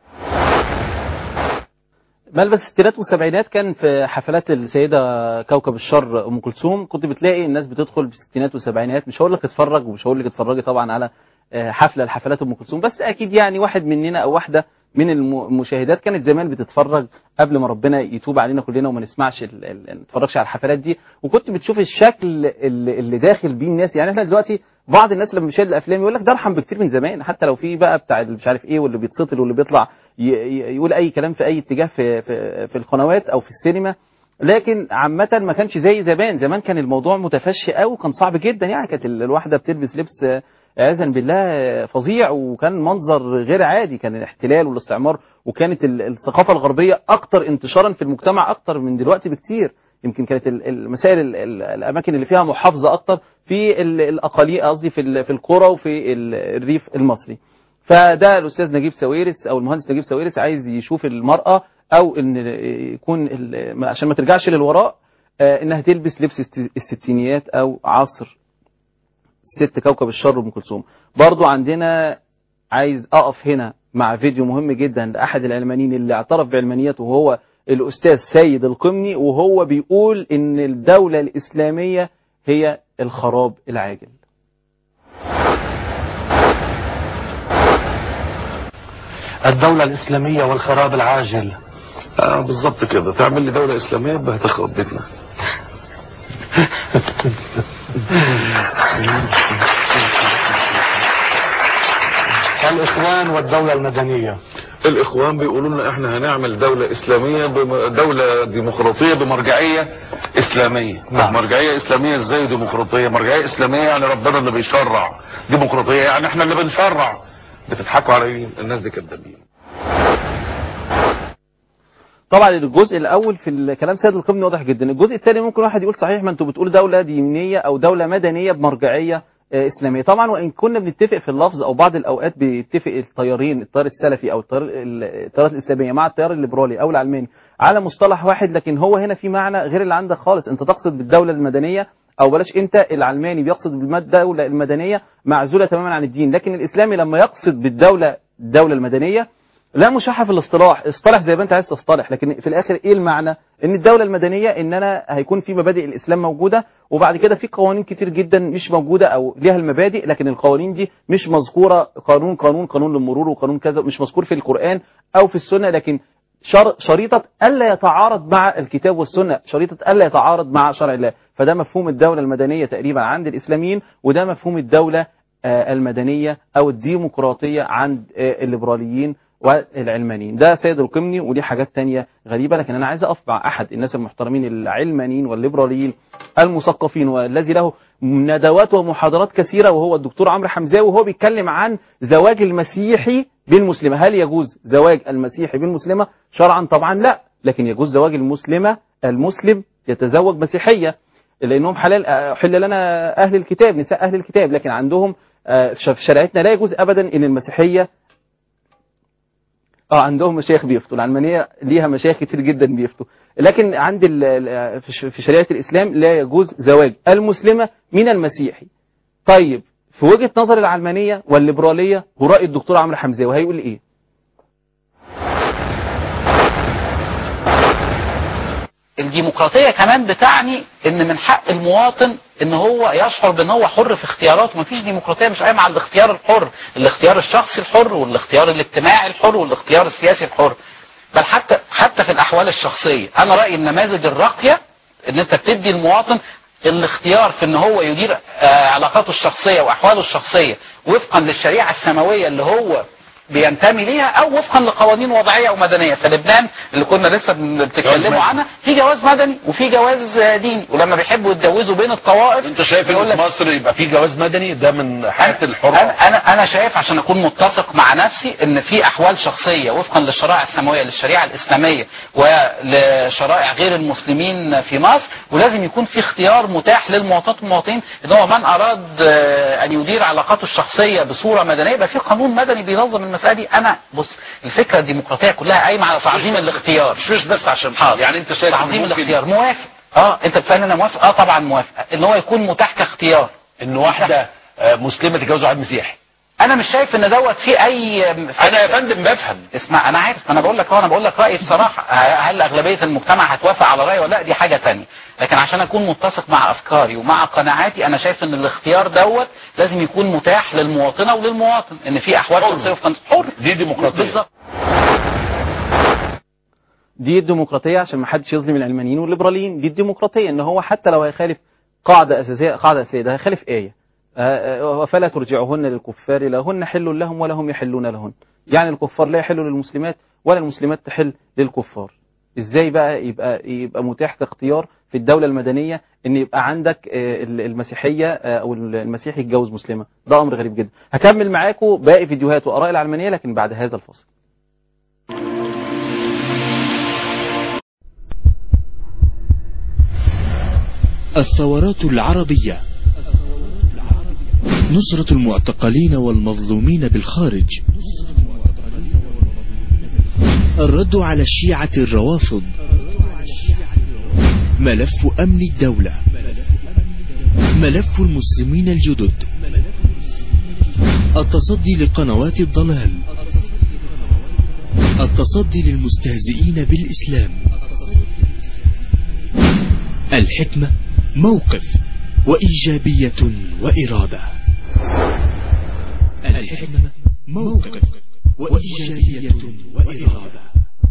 ملبس الستينات والسبعينات كان في حفلات السيدة كوكب الشر أم كلثوم كنت بتلاقي الناس بتدخل بالستينات والسبعينات مش هقول لك اتفرج ومش هقول لك اتفرجي طبعا على آه، حفلة لحفلات أم كلثوم بس أكيد يعني واحد مننا أو واحدة من الم- المشاهدات كانت زمان بتتفرج قبل ما ربنا يتوب علينا كلنا وما نسمعش ال- ال- ما نتفرجش على الحفلات دي وكنت بتشوف الشكل اللي اللي داخل بيه الناس يعني احنا دلوقتي بعض الناس لما بيشاهد الافلام يقول لك ده ارحم بكتير من زمان حتى لو في بقى بتاع اللي مش عارف ايه واللي بيتسطل واللي بيطلع ي- ي- يقول اي كلام في اي اتجاه في في, في القنوات او في السينما لكن عامة ما كانش زي زمان زمان كان الموضوع متفشي قوي وكان صعب جدا يعني كانت ال- الواحدة بتلبس لبس آه، عياذا بالله آه، فظيع وكان منظر غير عادي كان الاحتلال والاستعمار وكانت ال- الثقافة الغربية أكتر انتشارا في المجتمع أكتر من دلوقتي بكتير يمكن كانت ال- المسائل ال- ال- الأماكن اللي فيها محافظة أكتر في ال- الأقاليم قصدي في ال- في القرى وفي ال- الريف المصري فده الاستاذ نجيب ساويرس او المهندس نجيب ساويرس عايز يشوف المراه او ان يكون ال- عشان ما ترجعش للوراء آه، انها تلبس لبس الست- الستينيات او عصر ست كوكب الشر ام كلثوم برضو عندنا عايز اقف هنا مع فيديو مهم جدا لاحد العلمانيين اللي اعترف بعلمانيته وهو الاستاذ سيد القمني وهو بيقول ان الدوله الاسلاميه هي الخراب العاجل الدولة الإسلامية والخراب العاجل آه بالظبط كده تعمل لي دولة إسلامية يبقى هتخرب بيتنا الإخوان والدولة المدنية الإخوان بيقولوا لنا إحنا هنعمل دولة إسلامية بم... دولة ديمقراطية بمرجعية إسلامية نعم. طب مرجعية إسلامية إزاي ديمقراطية مرجعية إسلامية يعني ربنا اللي بيشرع ديمقراطية يعني إحنا اللي بنشرع بتضحكوا على مين الناس دي كدابين طبعا الجزء الاول في الكلام سيد القمني واضح جدا الجزء الثاني ممكن واحد يقول صحيح ما انتوا بتقولوا دوله دينيه او دوله مدنيه بمرجعيه آه، اسلاميه طبعا وان كنا بنتفق في اللفظ او بعض الاوقات بيتفق التيارين التيار السلفي او التيار التيارات الاسلاميه مع التيار الليبرالي او العلماني على مصطلح واحد لكن هو هنا في معنى غير اللي عندك خالص انت تقصد بالدوله المدنيه او بلاش انت العلماني بيقصد بالدوله المدنيه معزوله تماما عن الدين لكن الاسلامي لما يقصد بالدوله الدوله المدنيه لا مشاحه في الاصطلاح اصطلح زي ما انت عايز تصطلح لكن في الاخر ايه المعنى ان الدوله المدنيه ان انا هيكون في مبادئ الاسلام موجوده وبعد كده في قوانين كتير جدا مش موجوده او ليها المبادئ لكن القوانين دي مش مذكوره قانون قانون قانون للمرور وقانون كذا مش مذكور في القران او في السنه لكن شر شريطة ألا يتعارض مع الكتاب والسنة شريطة ألا يتعارض مع شرع الله فده مفهوم الدولة المدنية تقريبا عند الإسلاميين وده مفهوم الدولة آه، المدنية أو الديمقراطية عند آه، الليبراليين والعلمانيين ده سيد القمني ودي حاجات تانية غريبة لكن أنا عايز أقف مع أحد الناس المحترمين العلمانيين والليبراليين المثقفين والذي له ندوات ومحاضرات كثيرة وهو الدكتور عمرو حمزاوي وهو بيتكلم عن زواج المسيحي بالمسلمة هل يجوز زواج المسيحي بالمسلمة شرعا طبعا لا لكن يجوز زواج المسلمة المسلم يتزوج مسيحية لأنهم حلال آه، حل لنا أهل الكتاب نساء أهل الكتاب لكن عندهم آه، في شريعتنا لا يجوز أبدا أن المسيحية اه عندهم مشايخ بيفتوا العلمانيه ليها مشايخ كتير جدا بيفتوا لكن عند ال- ال- في ش- في شريعه الاسلام لا يجوز زواج المسلمه من المسيحي طيب في وجهه نظر العلمانيه والليبراليه وراي الدكتور عمرو حمزاوي هيقول ايه الديمقراطية كمان بتعني ان من حق المواطن ان هو يشعر بان هو حر في اختياراته مفيش ديمقراطية مش قايمة على الاختيار الحر الاختيار الشخصي الحر والاختيار الاجتماعي الحر والاختيار السياسي الحر بل حتى حتى في الاحوال الشخصية انا رأيي النماذج الراقية ان انت بتدي المواطن الاختيار في ان هو يدير آه، علاقاته الشخصية واحواله الشخصية وفقا للشريعة السماوية اللي هو بينتمي ليها او وفقا لقوانين وضعيه ومدنيه فلبنان اللي كنا لسه بن- بتتكلموا مدني. عنها في جواز مدني وفي جواز آه، ديني ولما بيحبوا يتجوزوا بين الطوائف انت شايف يقول ان لك في مصر يبقى في جواز مدني ده من حياه الحره انا انا انا شايف عشان اكون متسق مع نفسي ان في احوال شخصيه وفقا للشرائع السماويه للشريعه الاسلاميه ولشرائع غير المسلمين في مصر ولازم يكون في اختيار متاح للمواطنات والمواطنين ان هو من اراد آه، ان يدير علاقاته الشخصيه بصوره مدنيه يبقى في قانون مدني بينظم المساله دي انا بص الفكره الديمقراطيه كلها قايمه على تعظيم الاختيار مش مش بس عشان حاضر. يعني انت شايف إن تعظيم ممكن الاختيار موافق اه انت بتسالني انا موافق اه طبعا موافق ان هو يكون متاح كاختيار ان واحده آه، مسلمه تتجوز واحد مسيحي انا مش شايف ان دوت فيه اي انا يا فندم بفهم اسمع انا عارف انا بقول لك اهو انا بقول لك رايي بصراحه هل اغلبيه المجتمع هتوافق على رايي ولا لا دي حاجه تانية لكن عشان اكون متسق مع افكاري ومع قناعاتي انا شايف ان الاختيار دوت لازم يكون متاح للمواطنه وللمواطن ان في احوال حر. شخصيه وفقا حر دي ديمقراطيه بالظبط دي الديمقراطيه عشان ما حدش يظلم العلمانيين والليبراليين دي الديمقراطيه ان هو حتى لو هيخالف قاعده اساسيه قاعده اساسيه ده هيخالف ايه آه، آه، فلا ترجعهن للكفار لا هن حل لهم ولا هم يحلون لهن يعني الكفار لا يحلوا للمسلمات ولا المسلمات تحل للكفار ازاي بقى يبقى يبقى متاح كاختيار في الدولة المدنية ان يبقى عندك آه، المسيحية آه، او المسيحي يتجوز مسلمة ده امر غريب جدا هكمل معاكم باقي فيديوهات واراء العلمانية لكن بعد هذا الفصل الثورات العربية نصرة المعتقلين والمظلومين بالخارج الرد على الشيعة الروافض ملف أمن الدولة ملف المسلمين الجدد التصدي لقنوات الضلال التصدي للمستهزئين بالإسلام الحكمة موقف وإيجابية وإرادة الحكمة موقف وإيجابية وإرادة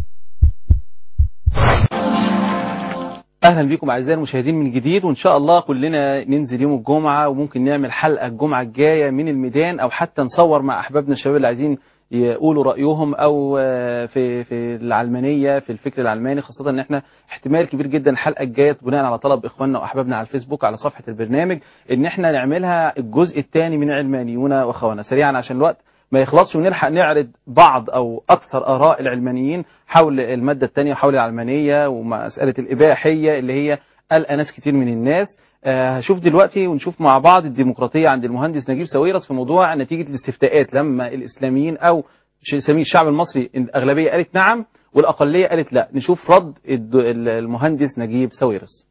اهلا بكم اعزائي المشاهدين من جديد وان شاء الله كلنا ننزل يوم الجمعه وممكن نعمل حلقه الجمعه الجايه من الميدان او حتى نصور مع احبابنا الشباب اللي عايزين يقولوا رايهم او آه، في في العلمانيه في الفكر العلماني خاصه ان احنا احتمال كبير جدا الحلقه الجايه بناء على طلب اخواننا واحبابنا على الفيسبوك على صفحه البرنامج ان احنا نعملها الجزء الثاني من علمانيون واخوانا سريعا عشان الوقت ما يخلصش ونلحق نعرض بعض او اكثر اراء العلمانيين حول الماده الثانيه حول العلمانيه ومساله الاباحيه اللي هي قلقه ناس كتير من الناس آه، هشوف دلوقتي ونشوف مع بعض الديمقراطيه عند المهندس نجيب ساويرس في موضوع نتيجه الاستفتاءات لما الاسلاميين او ش- سميه الشعب المصري الاغلبيه قالت نعم والاقليه قالت لا نشوف رد الد- المهندس نجيب ساويرس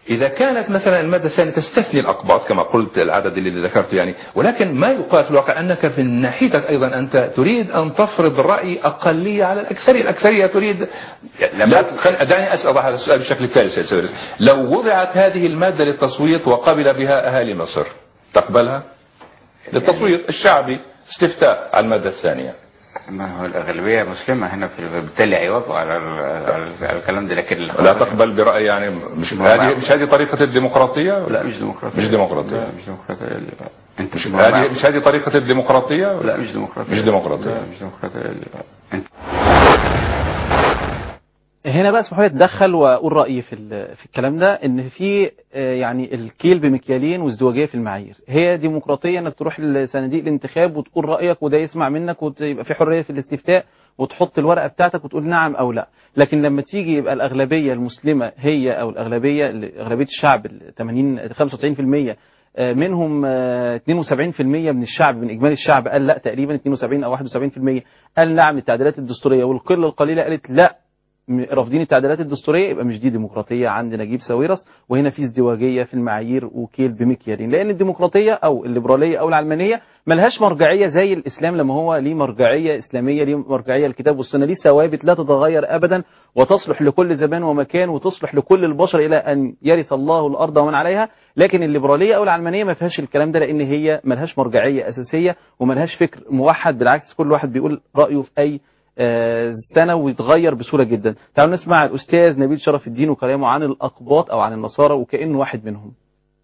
إذا كانت مثلا المادة الثانية تستثني الأقباط كما قلت العدد اللي ذكرته يعني ولكن ما يقال في الواقع أنك في ناحيتك أيضا أنت تريد أن تفرض رأي أقلية على الأكثرية الأكثرية تريد لا خل... دعني أسأل هذا السؤال بشكل التالي سيد سويرس لو وضعت هذه المادة للتصويت وقبل بها أهالي مصر تقبلها للتصويت الشعبي استفتاء على المادة الثانية ما هو الأغلبية مسلمة هنا في بالتالي هيوافقوا على ال- على ال- على الكلام ده لكن لا تقبل برأي يعني مش ما هو هذه معه. مش هذه طريقة الديمقراطية لا مش ديمقراطية مش ديمقراطية لا مش ديمقراطية انت مش هذه مش هذه طريقة الديمقراطية لا مش ديمقراطية مش ديمقراطية لا مش ديمقراطية انت هنا بقى اسمحوا لي اتدخل واقول رايي في ال- في الكلام ده ان في آه، يعني الكيل بمكيالين وازدواجيه في المعايير هي ديمقراطيه انك تروح لصناديق الانتخاب وتقول رايك وده يسمع منك ويبقى في حريه في الاستفتاء وتحط الورقه بتاعتك وتقول نعم او لا لكن لما تيجي يبقى الاغلبيه المسلمه هي او الاغلبيه اغلبيه الشعب ال 80 95% آه، منهم آه، 72% من الشعب من اجمالي الشعب قال لا تقريبا 72 او 71% قال نعم التعديلات الدستوريه والقله القليله قالت لا م- رافضين التعديلات الدستوريه يبقى مش دي ديمقراطيه عند نجيب ساويرس وهنا في ازدواجيه في المعايير وكيل بمكيالين لان الديمقراطيه او الليبراليه او العلمانيه ملهاش مرجعيه زي الاسلام لما هو ليه مرجعيه اسلاميه ليه مرجعيه الكتاب والسنه ليه ثوابت لا تتغير ابدا وتصلح لكل زمان ومكان وتصلح لكل البشر الى ان يرث الله الارض ومن عليها لكن الليبراليه او العلمانيه ما فيهاش الكلام ده لان هي ملهاش مرجعيه اساسيه وملهاش فكر موحد بالعكس كل واحد بيقول رايه في اي آه، سنة ويتغير بسهولة جدا تعالوا نسمع الأستاذ نبيل شرف الدين وكلامه عن الأقباط أو عن النصارى وكأنه واحد منهم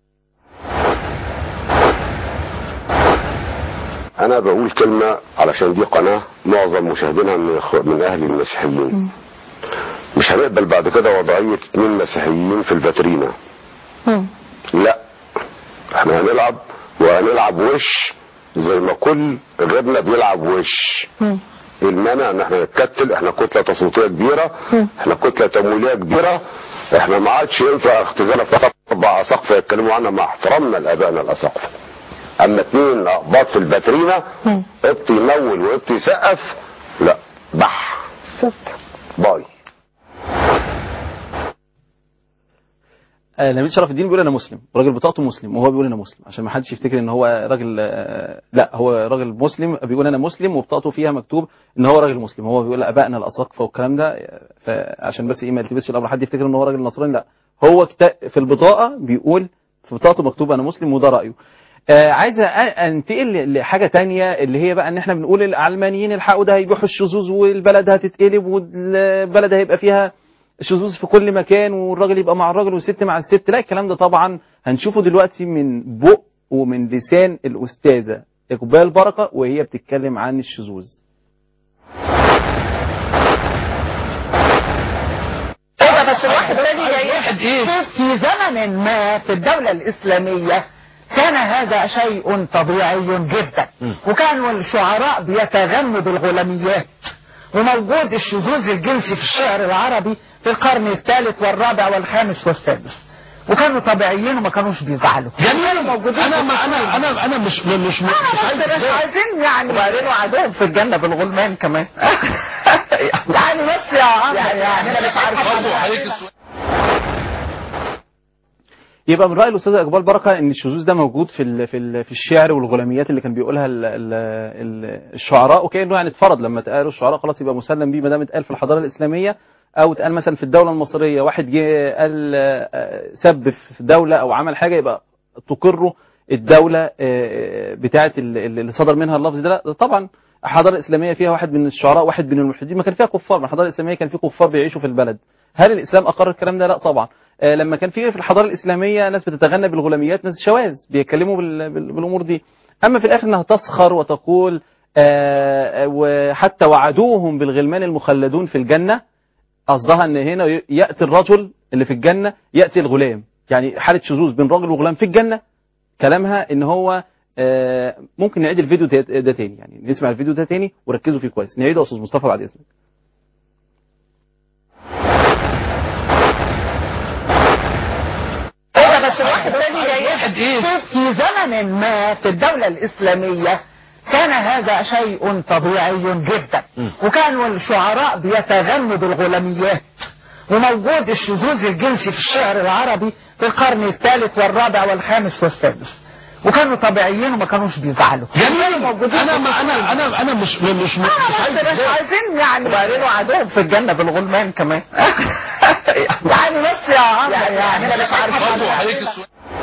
انا بقول كلمة علشان دي قناة معظم مشاهدينها من, إخو- من اهل المسيحيين مش هنقبل بعد كده وضعية اتنين مسيحيين في الفاترينا لا احنا هنلعب وهنلعب وش زي ما كل غيرنا بيلعب وش ايه المانع ان احنا نتكتل احنا كتله تصويتيه كبيره احنا كتله تمويليه كبيره احنا ما عادش ينفع اختزالنا فقط اربع اساقفه يتكلموا عنها مع احترامنا لابائنا الاساقفه اما اتنين اقباط في الفاترينا ابتي يمول وابتي يسقف لا بح باي آه، نبيل شرف الدين بيقول انا مسلم راجل بطاقته مسلم وهو بيقول انا مسلم عشان ما حدش يفتكر ان هو راجل آه، لا هو راجل مسلم بيقول انا مسلم وبطاقته فيها مكتوب ان هو راجل مسلم هو بيقول ابائنا الاساقفه والكلام ده آه، فعشان بس ايه ما يلتبسش الامر حد يفتكر ان هو راجل نصراني لا هو كتا- في البطاقه بيقول في بطاقته مكتوب انا مسلم وده رايه آه عايز أ- انتقل لحاجه تانية اللي هي بقى ان احنا بنقول العلمانيين الحقوا ده هيبيحوا الشذوذ والبلد هتتقلب والبلد هيبقى فيها شذوذ في كل مكان والراجل يبقى مع الراجل والست مع الست لا الكلام ده طبعا هنشوفه دلوقتي من بق ومن لسان الاستاذه اقبال بركه وهي بتتكلم عن الشذوذ ايه ده بس واحد تاني واحد ايه في زمن ما في الدولة الإسلامية كان هذا شيء طبيعي جدا وكانوا الشعراء بيتغنوا بالغلاميات وموجود الشذوذ الجنسي في الشعر العربي في القرن الثالث والرابع والخامس والسادس وكانوا طبيعيين وما كانوش بيزعلوا جميل موجودين انا في ما انا التصوير. انا انا مش مش مش, أنا مش عايز بس مش عايزين يعني وبعدين وعدوهم في الجنة بالغلمان كمان يعني بس يا عم يعني, يعني انا مش عارف برضه عليك السؤال يبقى من راي الاستاذ اقبال بركه ان الشذوذ ده موجود في ال في ال في الشعر والغلاميات اللي كان بيقولها ال ال ال الشعراء وكانه يعني اتفرض لما اتقالوا الشعراء خلاص يبقى مسلم بيه ما دام اتقال في الحضاره الاسلاميه او اتقال مثلا في الدوله المصريه واحد جه قال آه، سب في دوله او عمل حاجه يبقى تقره الدوله آه، بتاعه ال- ال- اللي صدر منها اللفظ ده لا طبعا الحضاره الاسلاميه فيها واحد من الشعراء واحد من الملحدين ما كان فيها كفار ما الحضاره الاسلاميه كان في كفار بيعيشوا في البلد هل الاسلام اقر الكلام ده لا طبعا آه، لما كان في في الحضاره الاسلاميه ناس بتتغنى بالغلاميات ناس شواذ بيتكلموا بال- بال- بالامور دي اما في الاخر انها تسخر وتقول آه، آه، وحتى وعدوهم بالغلمان المخلدون في الجنه قصدها ان هنا ي- ياتي الرجل اللي في الجنه ياتي الغلام يعني حاله شذوذ بين راجل وغلام في الجنه كلامها ان هو آه، ممكن نعيد الفيديو ده ده تاني يعني نسمع الفيديو ده تاني وركزوا فيه كويس نعيده يا استاذ مصطفى بعد اذنك ايه ده بس واحد تاني واحد ايه في زمن ما في الدولة الإسلامية كان هذا شيء طبيعي جدا وكانوا الشعراء بيتغنوا بالغلاميات وموجود الشذوذ الجنسي في الشعر العربي في القرن الثالث والرابع والخامس والسادس وكانوا طبيعيين وما كانوش بيزعلوا جميل موجودين انا في ما انا الكل. انا انا مش مش مش, آه، مش عايز بس مش ده. عايزين يعني وبعدين وعدوهم في الجنة بالغلمان كمان يعني بس يا عم يعني, انا مش عارف برضه عليك السؤال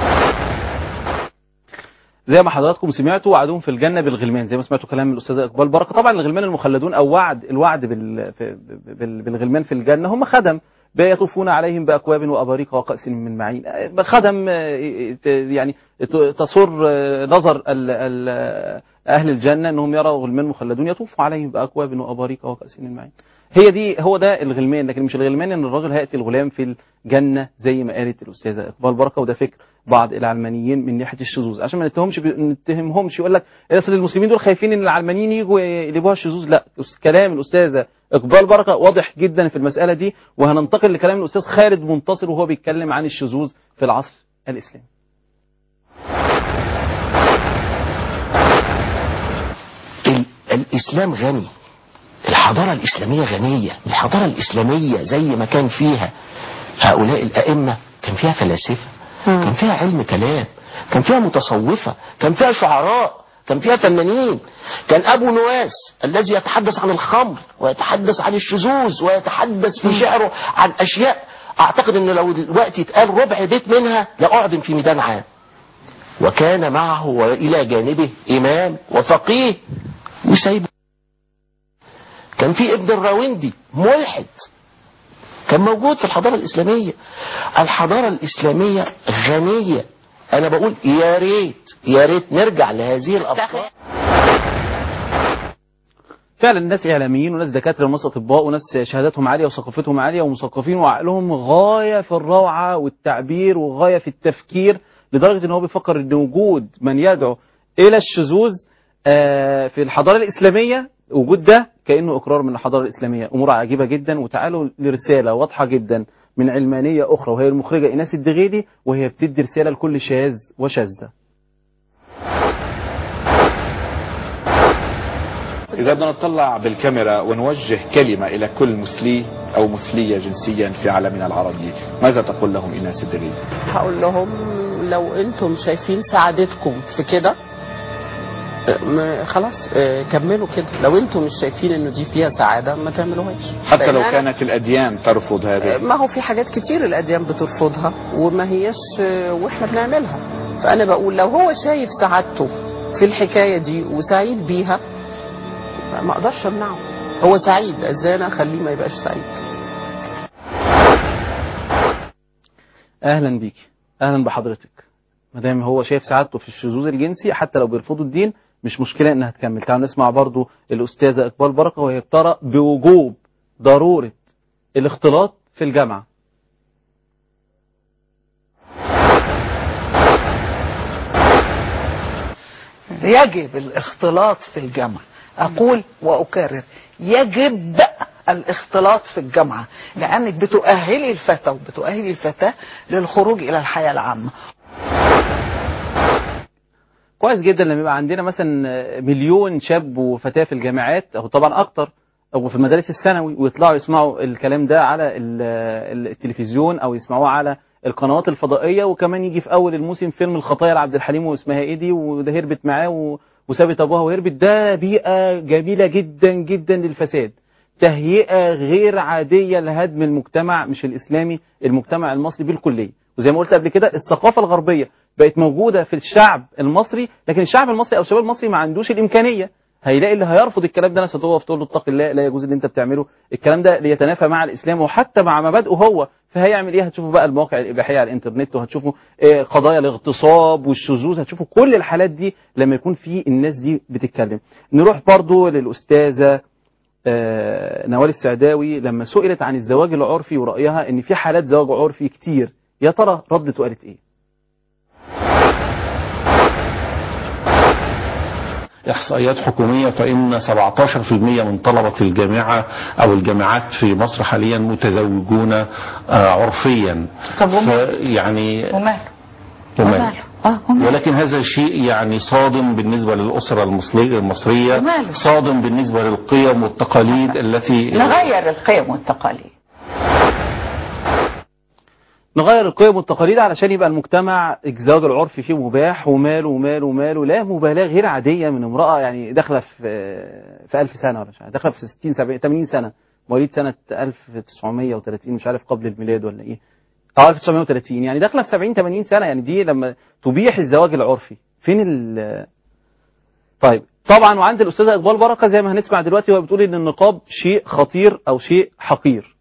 زي ما حضراتكم سمعتوا وعدهم في الجنه بالغلمان زي ما سمعتوا كلام الاستاذ اقبال بركه طبعا الغلمان المخلدون او وعد الوعد بال في بال بالغلمان في الجنه هم خدم يطوفون عليهم باكواب واباريق وكاس من معين خدم آه، يعني تصر آه، نظر ال- ال- اهل الجنه انهم يروا غلمان مخلدون يطوفوا عليهم باكواب واباريق وكاس من معين هي دي هو ده الغلمان لكن مش الغلمان ان الرجل هياتي الغلام في الجنه زي ما قالت الاستاذه اقبال بركه وده فكر بعض العلمانيين من ناحيه الشذوذ عشان ما نتهمش ب... نتهمهمش يقول لك اصل المسلمين دول خايفين ان العلمانيين يجوا يقلبوها الشذوذ لا كلام الاستاذه اقبال بركه واضح جدا في المساله دي وهننتقل لكلام الاستاذ خالد منتصر وهو بيتكلم عن الشذوذ في العصر الاسلامي ال- الإسلام غني الحضارة الإسلامية غنية الحضارة الإسلامية زي ما كان فيها هؤلاء الأئمة كان فيها فلاسفة كان فيها علم كلام كان فيها متصوفة كان فيها شعراء كان فيها فنانين كان أبو نواس الذي يتحدث عن الخمر ويتحدث عن الشذوذ ويتحدث في شعره عن أشياء أعتقد أنه لو دلوقتي اتقال ربع بيت منها لأعدم في ميدان عام وكان معه وإلى جانبه إمام وفقيه وسايبه كان في ابن الراوندي ملحد كان موجود في الحضارة الإسلامية الحضارة الإسلامية غنية أنا بقول يا ريت يا ريت نرجع لهذه الأفكار فعلا الناس اعلاميين وناس دكاتره وناس اطباء وناس شهاداتهم عاليه وثقافتهم عاليه ومثقفين وعقلهم غايه في الروعه والتعبير وغايه في التفكير لدرجه ان هو بيفكر ان وجود من يدعو الى الشذوذ آه، في الحضاره الاسلاميه وجود ده كانه اقرار من الحضاره الاسلاميه امور عجيبه جدا وتعالوا لرساله واضحه جدا من علمانيه اخرى وهي المخرجه ايناس الدغيدي وهي بتدي رساله لكل شاذ وشاذه إذا بدنا نطلع بالكاميرا ونوجه كلمة إلى كل مسلي أو مسلية جنسيا في عالمنا العربي ماذا تقول لهم إيناس الدغيدي؟ هقول لهم لو انتم شايفين سعادتكم في كده آه، ما- خلاص آه، كملوا كده لو انتم مش شايفين انه دي فيها سعاده ما تعملوهاش حتى لو لأن أنا- كانت الأديان ترفض هذه ما هو في حاجات كتير الاديان بترفضها وما هياش آه، واحنا بنعملها فانا بقول لو هو شايف سعادته في الحكايه دي وسعيد بيها ما اقدرش امنعه هو سعيد ازاي انا اخليه ما يبقاش سعيد اهلا بيك اهلا بحضرتك ما دام هو شايف سعادته في الشذوذ الجنسي حتى لو بيرفضوا الدين مش مشكله انها تكمل تعالوا نسمع برضو الاستاذه اقبال بركه وهي بترى بوجوب ضروره الاختلاط في الجامعه يجب الاختلاط في الجامعة أقول وأكرر يجب الاختلاط في الجامعة لأنك بتؤهلي الفتى وبتؤهلي الفتاة للخروج إلى الحياة العامة كويس جدا لما يبقى عندنا مثلا مليون شاب وفتاه في الجامعات او طبعا اكتر او في المدارس الثانوي ويطلعوا يسمعوا الكلام ده على ال- ال- التلفزيون او يسمعوه على القنوات الفضائيه وكمان يجي في اول الموسم فيلم الخطايا لعبد الحليم واسمها ايه دي وده هربت معاه و- وسابت ابوها وهربت ده بيئه جميله جدا جدا للفساد تهيئه غير عاديه لهدم المجتمع مش الاسلامي المجتمع المصري بالكليه وزي ما قلت قبل كده الثقافه الغربيه بقت موجوده في الشعب المصري لكن الشعب المصري او الشباب المصري ما عندوش الامكانيه هيلاقي اللي هيرفض الكلام ده ناس هتقف تقول له اتق الله لا يجوز اللي انت بتعمله الكلام ده ليتنافى مع الاسلام وحتى مع مبادئه هو فهيعمل ايه هتشوفوا بقى المواقع الاباحيه على الانترنت وهتشوفوا آه، قضايا الاغتصاب والشذوذ هتشوفوا كل الحالات دي لما يكون في الناس دي بتتكلم نروح برضو للاستاذه آه، نوال السعداوي لما سئلت عن الزواج العرفي ورأيها ان في حالات زواج عرفي كتير يا ترى ردت وقالت ايه إحصائيات حكومية فإن 17% من طلبة الجامعة أو الجامعات في مصر حاليا متزوجون آه، عرفيا طب وماله؟ ف- يعني وماله وماله اه وماله ولكن هذا شيء يعني صادم بالنسبة للأسرة المصرية المصرية وماله؟ صادم بالنسبة للقيم والتقاليد التي نغير القيم والتقاليد نغير القيم والتقاليد علشان يبقى المجتمع الزواج العرفي فيه مباح وماله وماله وماله لا مبالاه غير عاديه من امراه يعني داخله في في 1000 سنه ولا مش عارف داخله في 60 70 80 سنه مواليد سنه 1930 مش عارف قبل الميلاد ولا ايه اه 1930 يعني داخله في 70 80 سنه يعني دي لما تبيح الزواج العرفي فين ال طيب طبعا وعند الاستاذه اقبال بركه زي ما هنسمع دلوقتي وهي بتقول ان النقاب شيء خطير او شيء حقير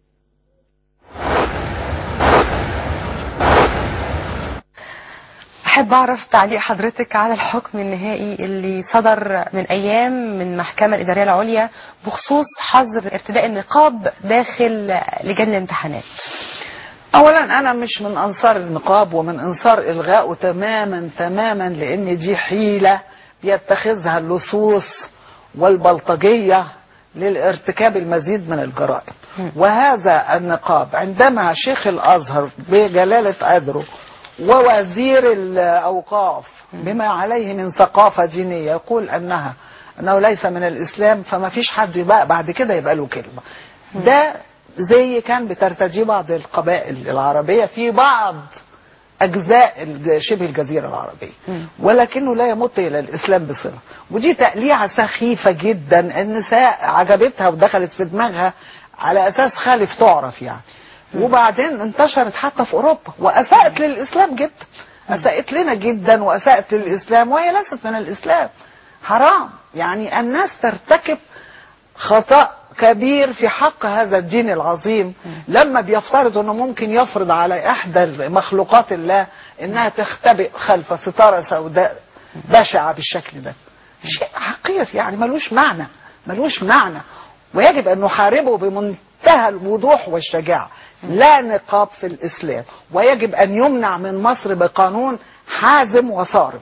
أحب أعرف تعليق حضرتك على الحكم النهائي اللي صدر من أيام من المحكمة الإدارية العليا بخصوص حظر ارتداء النقاب داخل لجان الامتحانات اولا انا مش من انصار النقاب ومن انصار الغائه تماما تماما لان دي حيله بيتخذها اللصوص والبلطجيه للارتكاب المزيد من الجرائم وهذا النقاب عندما شيخ الازهر بجلاله قدره ووزير الاوقاف بما عليه من ثقافه دينيه يقول انها انه ليس من الاسلام فما فيش حد بقى بعد كده يبقى له كلمه ده زي كان بترتجي بعض القبائل العربيه في بعض اجزاء الج- شبه الجزيره العربيه ولكنه لا يمت الى الاسلام بصله ودي تقليعه سخيفه جدا النساء عجبتها ودخلت في دماغها على اساس خالف تعرف يعني وبعدين انتشرت حتى في اوروبا واساءت للاسلام جدا اساءت لنا جدا واساءت للاسلام وهي ليست من الاسلام حرام يعني الناس ترتكب خطأ كبير في حق هذا الدين العظيم لما بيفترض انه ممكن يفرض على احدى مخلوقات الله انها تختبئ خلف ستاره سوداء بشعه بالشكل ده شيء حقير يعني ملوش معنى ملوش معنى ويجب ان نحاربه بمنتهى الوضوح والشجاعه لا نقاب في الاسلام ويجب ان يمنع من مصر بقانون حازم وصارم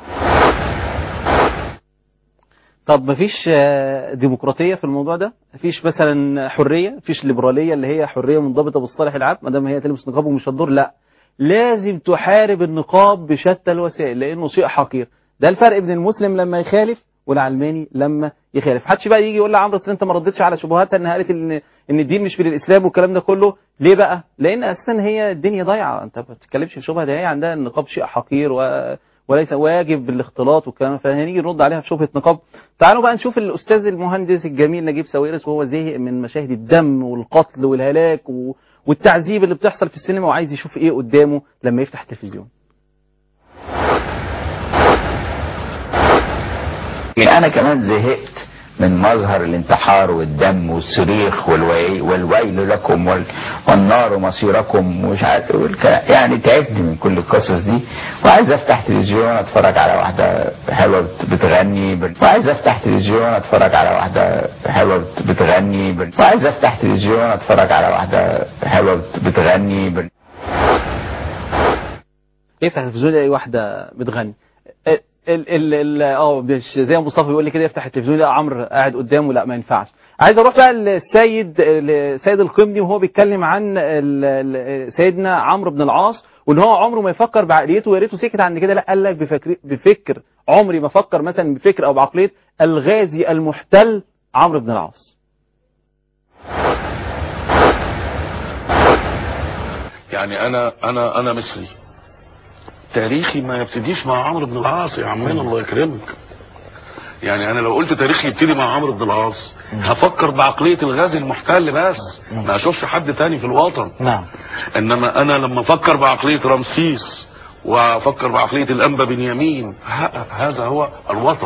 طب مفيش آه، ديمقراطيه في الموضوع ده مفيش مثلا حريه مفيش ليبراليه اللي هي حريه منضبطه بالصالح العام ما دام هي تلبس نقاب ومش هتضر لا لازم تحارب النقاب بشتى الوسائل لانه شيء حقير ده الفرق بين المسلم لما يخالف والعلماني لما يخالف محدش بقى يجي يقول لعمرو اصل انت ما ردتش على شبهاتها انها قالت ان ان الدين مش من الاسلام والكلام ده كله ليه بقى لان اساسا هي الدنيا ضايعه انت ما بتتكلمش في شبهه ده هي عندها النقاب شيء حقير و... وليس واجب بالاختلاط والكلام فهنيجي نرد عليها في شبهه نقاب تعالوا بقى نشوف الاستاذ المهندس الجميل نجيب ساويرس وهو زهق من مشاهد الدم والقتل والهلاك و... والتعذيب اللي بتحصل في السينما وعايز يشوف ايه قدامه لما يفتح التلفزيون انا كمان زهقت من مظهر الانتحار والدم والصريخ والويل, والويل لكم وال والنار مصيركم ومش عارف والكلام يعني تعبت من كل القصص دي وعايز افتح تلفزيون اتفرج على واحده حلوه بت- بتغني بال- وعايز افتح تلفزيون اتفرج على واحده حلوه بت- بتغني بال- وعايز افتح تلفزيون اتفرج على واحده حلوه بت- بتغني بال- يفتح التلفزيون يلاقي واحده بتغني ال ال ال ال- اه مش زي ما مصطفى بيقول لي كده يفتح التلفزيون يلاقي عمرو قاعد قدامه لا ما ينفعش عايز اروح بقى للسيد السيد القمني وهو بيتكلم عن ال- ال- سيدنا عمرو بن العاص وان هو عمره ما يفكر بعقليته ويا ريته سكت عن كده لا قال لك بفكر بفكر عمري ما افكر مثلا بفكر او بعقليه الغازي المحتل عمرو بن العاص يعني انا انا انا مصري تاريخي ما يبتديش مع عمرو بن العاص يا عمنا الله يكرمك يعني انا لو قلت تاريخي يبتدي مع عمرو بن العاص هفكر بعقليه الغازي المحتل بس ما اشوفش حد تاني في الوطن نعم انما انا لما افكر بعقليه رمسيس وافكر بعقليه الانبا بنيامين ه- هذا هو الوطن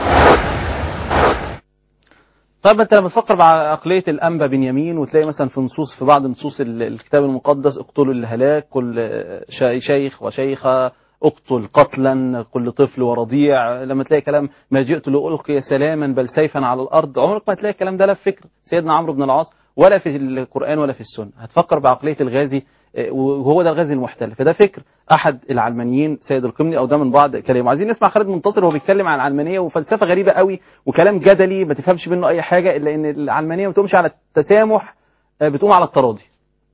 طيب انت لما تفكر بعقليه الانبا بنيامين وتلاقي مثلا في نصوص في بعض نصوص ال- الكتاب المقدس اقتلوا الهلاك كل شا- شيخ وشيخه اقتل قتلا كل طفل ورضيع لما تلاقي كلام ما جئت لألقي سلاما بل سيفا على الارض عمرك ما تلاقي الكلام ده لا في فكر سيدنا عمرو بن العاص ولا في القران ولا في السنه هتفكر بعقليه الغازي اه، وهو ده الغازي المحتل فده فكر احد العلمانيين سيد القمني او ده من بعض كلامه عايزين نسمع خالد منتصر وهو بيتكلم عن العلمانيه وفلسفه غريبه قوي وكلام جدلي ما تفهمش منه اي حاجه الا ان العلمانيه ما بتقومش على التسامح اه، بتقوم على التراضي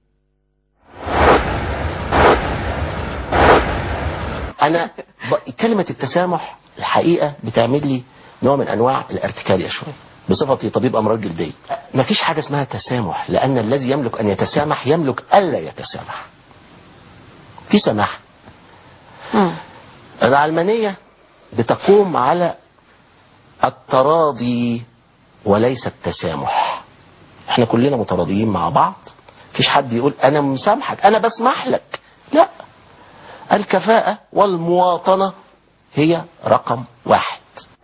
انا ب... كلمه التسامح الحقيقه بتعمل لي نوع من انواع الارتكاليه شويه بصفتي طبيب امراض جلديه مفيش حاجه اسمها تسامح لان الذي يملك ان يتسامح يملك الا يتسامح في سماح العلمانية بتقوم على التراضي وليس التسامح احنا كلنا متراضيين مع بعض مفيش حد يقول انا مسامحك انا بسمح لك لا الكفاءة والمواطنة هي رقم واحد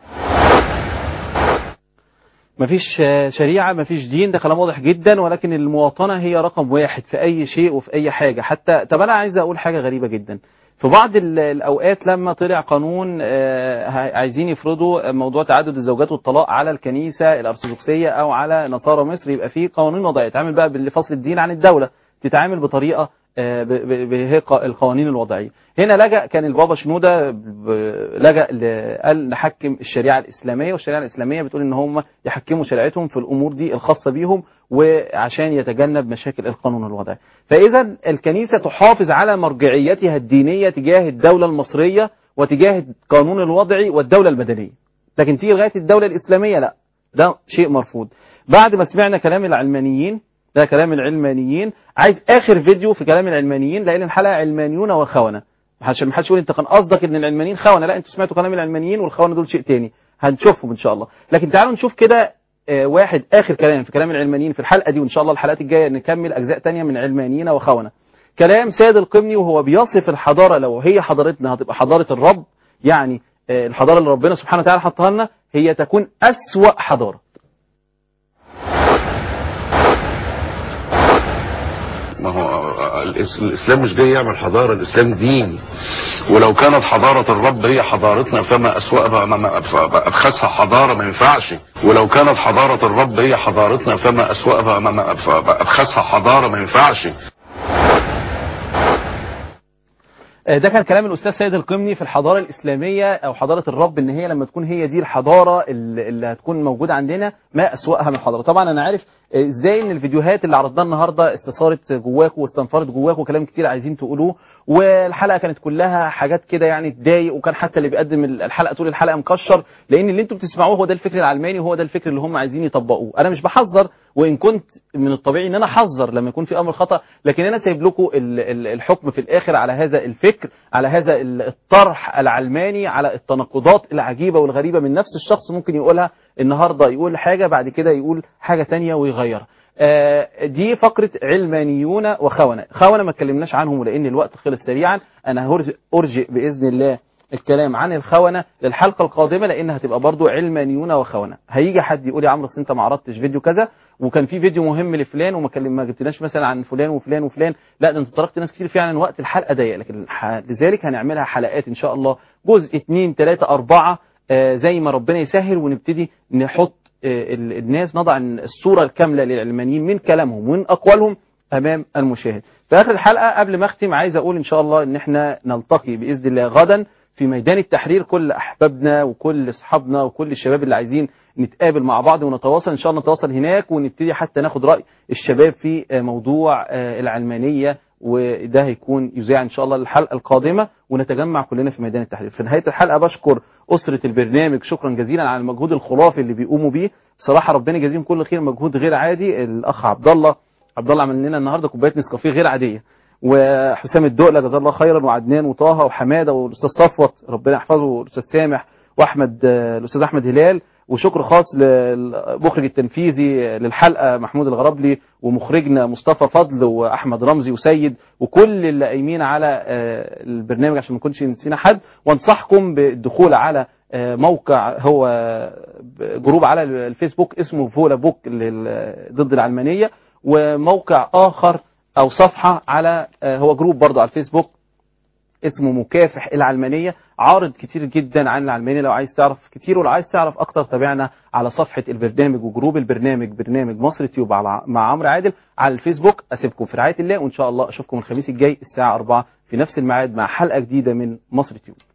مفيش آه، شريعة مفيش دين ده كلام واضح جدا ولكن المواطنة هي رقم واحد في أي شيء وفي أي حاجة حتى طب أنا عايز أقول حاجة غريبة جدا في بعض ال- الأوقات لما طلع قانون آه، ه- عايزين يفرضوا موضوع تعدد الزوجات والطلاق على الكنيسة الأرثوذكسية أو على نصارى مصر يبقى في قوانين وضعية يتعامل بقى بفصل الدين عن الدولة تتعامل بطريقة آه، ب- ب- بهي ق- القوانين الوضعية هنا لجأ كان البابا شنودة ب- لجأ ل- قال نحكم الشريعة الإسلامية والشريعة الإسلامية بتقول إن هم يحكموا شريعتهم في الأمور دي الخاصة بيهم وعشان يتجنب مشاكل القانون الوضعي فإذا الكنيسة تحافظ على مرجعيتها الدينية تجاه الدولة المصرية وتجاه القانون الوضعي والدولة المدنية لكن تيجي لغاية الدولة الإسلامية لا ده شيء مرفوض بعد ما سمعنا كلام العلمانيين ده كلام العلمانيين عايز اخر فيديو في كلام العلمانيين لان الحلقه علمانيون وخونه عشان ما حدش يقول انت كان قصدك ان العلمانيين خونه لا انتوا سمعتوا كلام العلمانيين والخونه دول شيء تاني هنشوفهم ان شاء الله لكن تعالوا نشوف كده آه، واحد اخر كلام في كلام العلمانيين في الحلقه دي وان شاء الله الحلقات الجايه نكمل اجزاء تانية من علمانيين وخونه كلام سيد القمني وهو بيصف الحضاره لو هي حضارتنا هتبقى حضاره الرب يعني آه، الحضاره اللي ربنا سبحانه وتعالى حطها لنا هي تكون اسوا حضاره ما هو الإس- الاسلام مش جاي يعمل حضاره الاسلام دين ولو كانت حضاره الرب هي حضارتنا فما اسوأها ما- ما- ابخسها حضاره ما ينفعش ولو كانت حضاره الرب هي حضارتنا فما اسوأها ما- ما- ابخسها حضاره ما ينفعش آه، ده كان كلام الاستاذ سيد القمني في الحضاره الاسلاميه او حضاره الرب ان هي لما تكون هي دي الحضاره اللي اللي هتكون موجوده عندنا ما اسواها من الحضاره طبعا انا عارف آه، ازاي ان الفيديوهات اللي عرضناها النهارده استثارت جواكم واستنفرت جواكم كلام كتير عايزين تقولوه والحلقه كانت كلها حاجات كده يعني تضايق وكان حتى اللي بيقدم الحلقه طول الحلقه مكشر لان اللي انتم بتسمعوه هو ده الفكر العلماني وهو ده الفكر اللي هم عايزين يطبقوه انا مش بحذر وان كنت من الطبيعي ان انا احذر لما يكون في امر خطا لكن انا سايب لكم ال- ال- الحكم في الاخر على هذا الفكر على هذا ال- الطرح العلماني على التناقضات العجيبه والغريبه من نفس الشخص ممكن يقولها النهارده يقول حاجه بعد كده يقول حاجه تانية ويغيرها آه، دي فقرة علمانيون وخونة خونة ما اتكلمناش عنهم ولأن الوقت خلص سريعا أنا هرج- أرجئ بإذن الله الكلام عن الخونة للحلقة القادمة لأن هتبقى برضو علمانيون وخونة هيجي حد يقول يا عمرو أصل أنت ما عرضتش فيديو كذا وكان في فيديو مهم لفلان وما كلم ما جبتناش مثلا عن فلان وفلان وفلان لا ده انت تركت ناس كتير فعلا وقت الحلقة ضيق لكن ح- لذلك هنعملها حلقات إن شاء الله جزء اتنين تلاتة أربعة آه، زي ما ربنا يسهل ونبتدي نحط آه، ال- الناس نضع الصورة الكاملة للعلمانيين من كلامهم ومن أقوالهم أمام المشاهد في آخر الحلقة قبل ما أختم عايز أقول إن شاء الله إن إحنا نلتقي بإذن الله غدا في ميدان التحرير كل أحبابنا وكل أصحابنا وكل الشباب اللي عايزين نتقابل مع بعض ونتواصل إن شاء الله نتواصل هناك ونبتدي حتى ناخد رأي الشباب في آه، موضوع آه، العلمانية وده هيكون يذاع ان شاء الله الحلقه القادمه ونتجمع كلنا في ميدان التحرير في نهايه الحلقه بشكر اسره البرنامج شكرا جزيلا على المجهود الخرافي اللي بيقوموا بيه بصراحه ربنا يجازيهم كل خير مجهود غير عادي الاخ عبد الله عبد الله عمل لنا النهارده كوبايه نسكافيه غير عاديه وحسام الدقله جزاه الله خيرا وعدنان وطه وحماده والاستاذ صفوت ربنا يحفظه والاستاذ سامح واحمد آه، الاستاذ احمد هلال وشكر خاص للمخرج التنفيذي للحلقه محمود الغرابلي ومخرجنا مصطفى فضل واحمد رمزي وسيد وكل اللي قايمين على آه، البرنامج عشان ما نكونش نسينا حد وانصحكم بالدخول على آه، موقع هو جروب على الفيسبوك اسمه فولا بوك لل- ضد العلمانيه وموقع اخر او صفحه على آه، هو جروب برضه على الفيسبوك اسمه مكافح العلمانية عارض كتير جدا عن العلمانية لو عايز تعرف كتير ولو عايز تعرف أكتر تابعنا على صفحة البرنامج وجروب البرنامج برنامج مصر تيوب على مع عمرو عادل على الفيسبوك أسيبكم في رعاية الله وإن شاء الله أشوفكم الخميس الجاي الساعة 4 في نفس الميعاد مع حلقة جديدة من مصر تيوب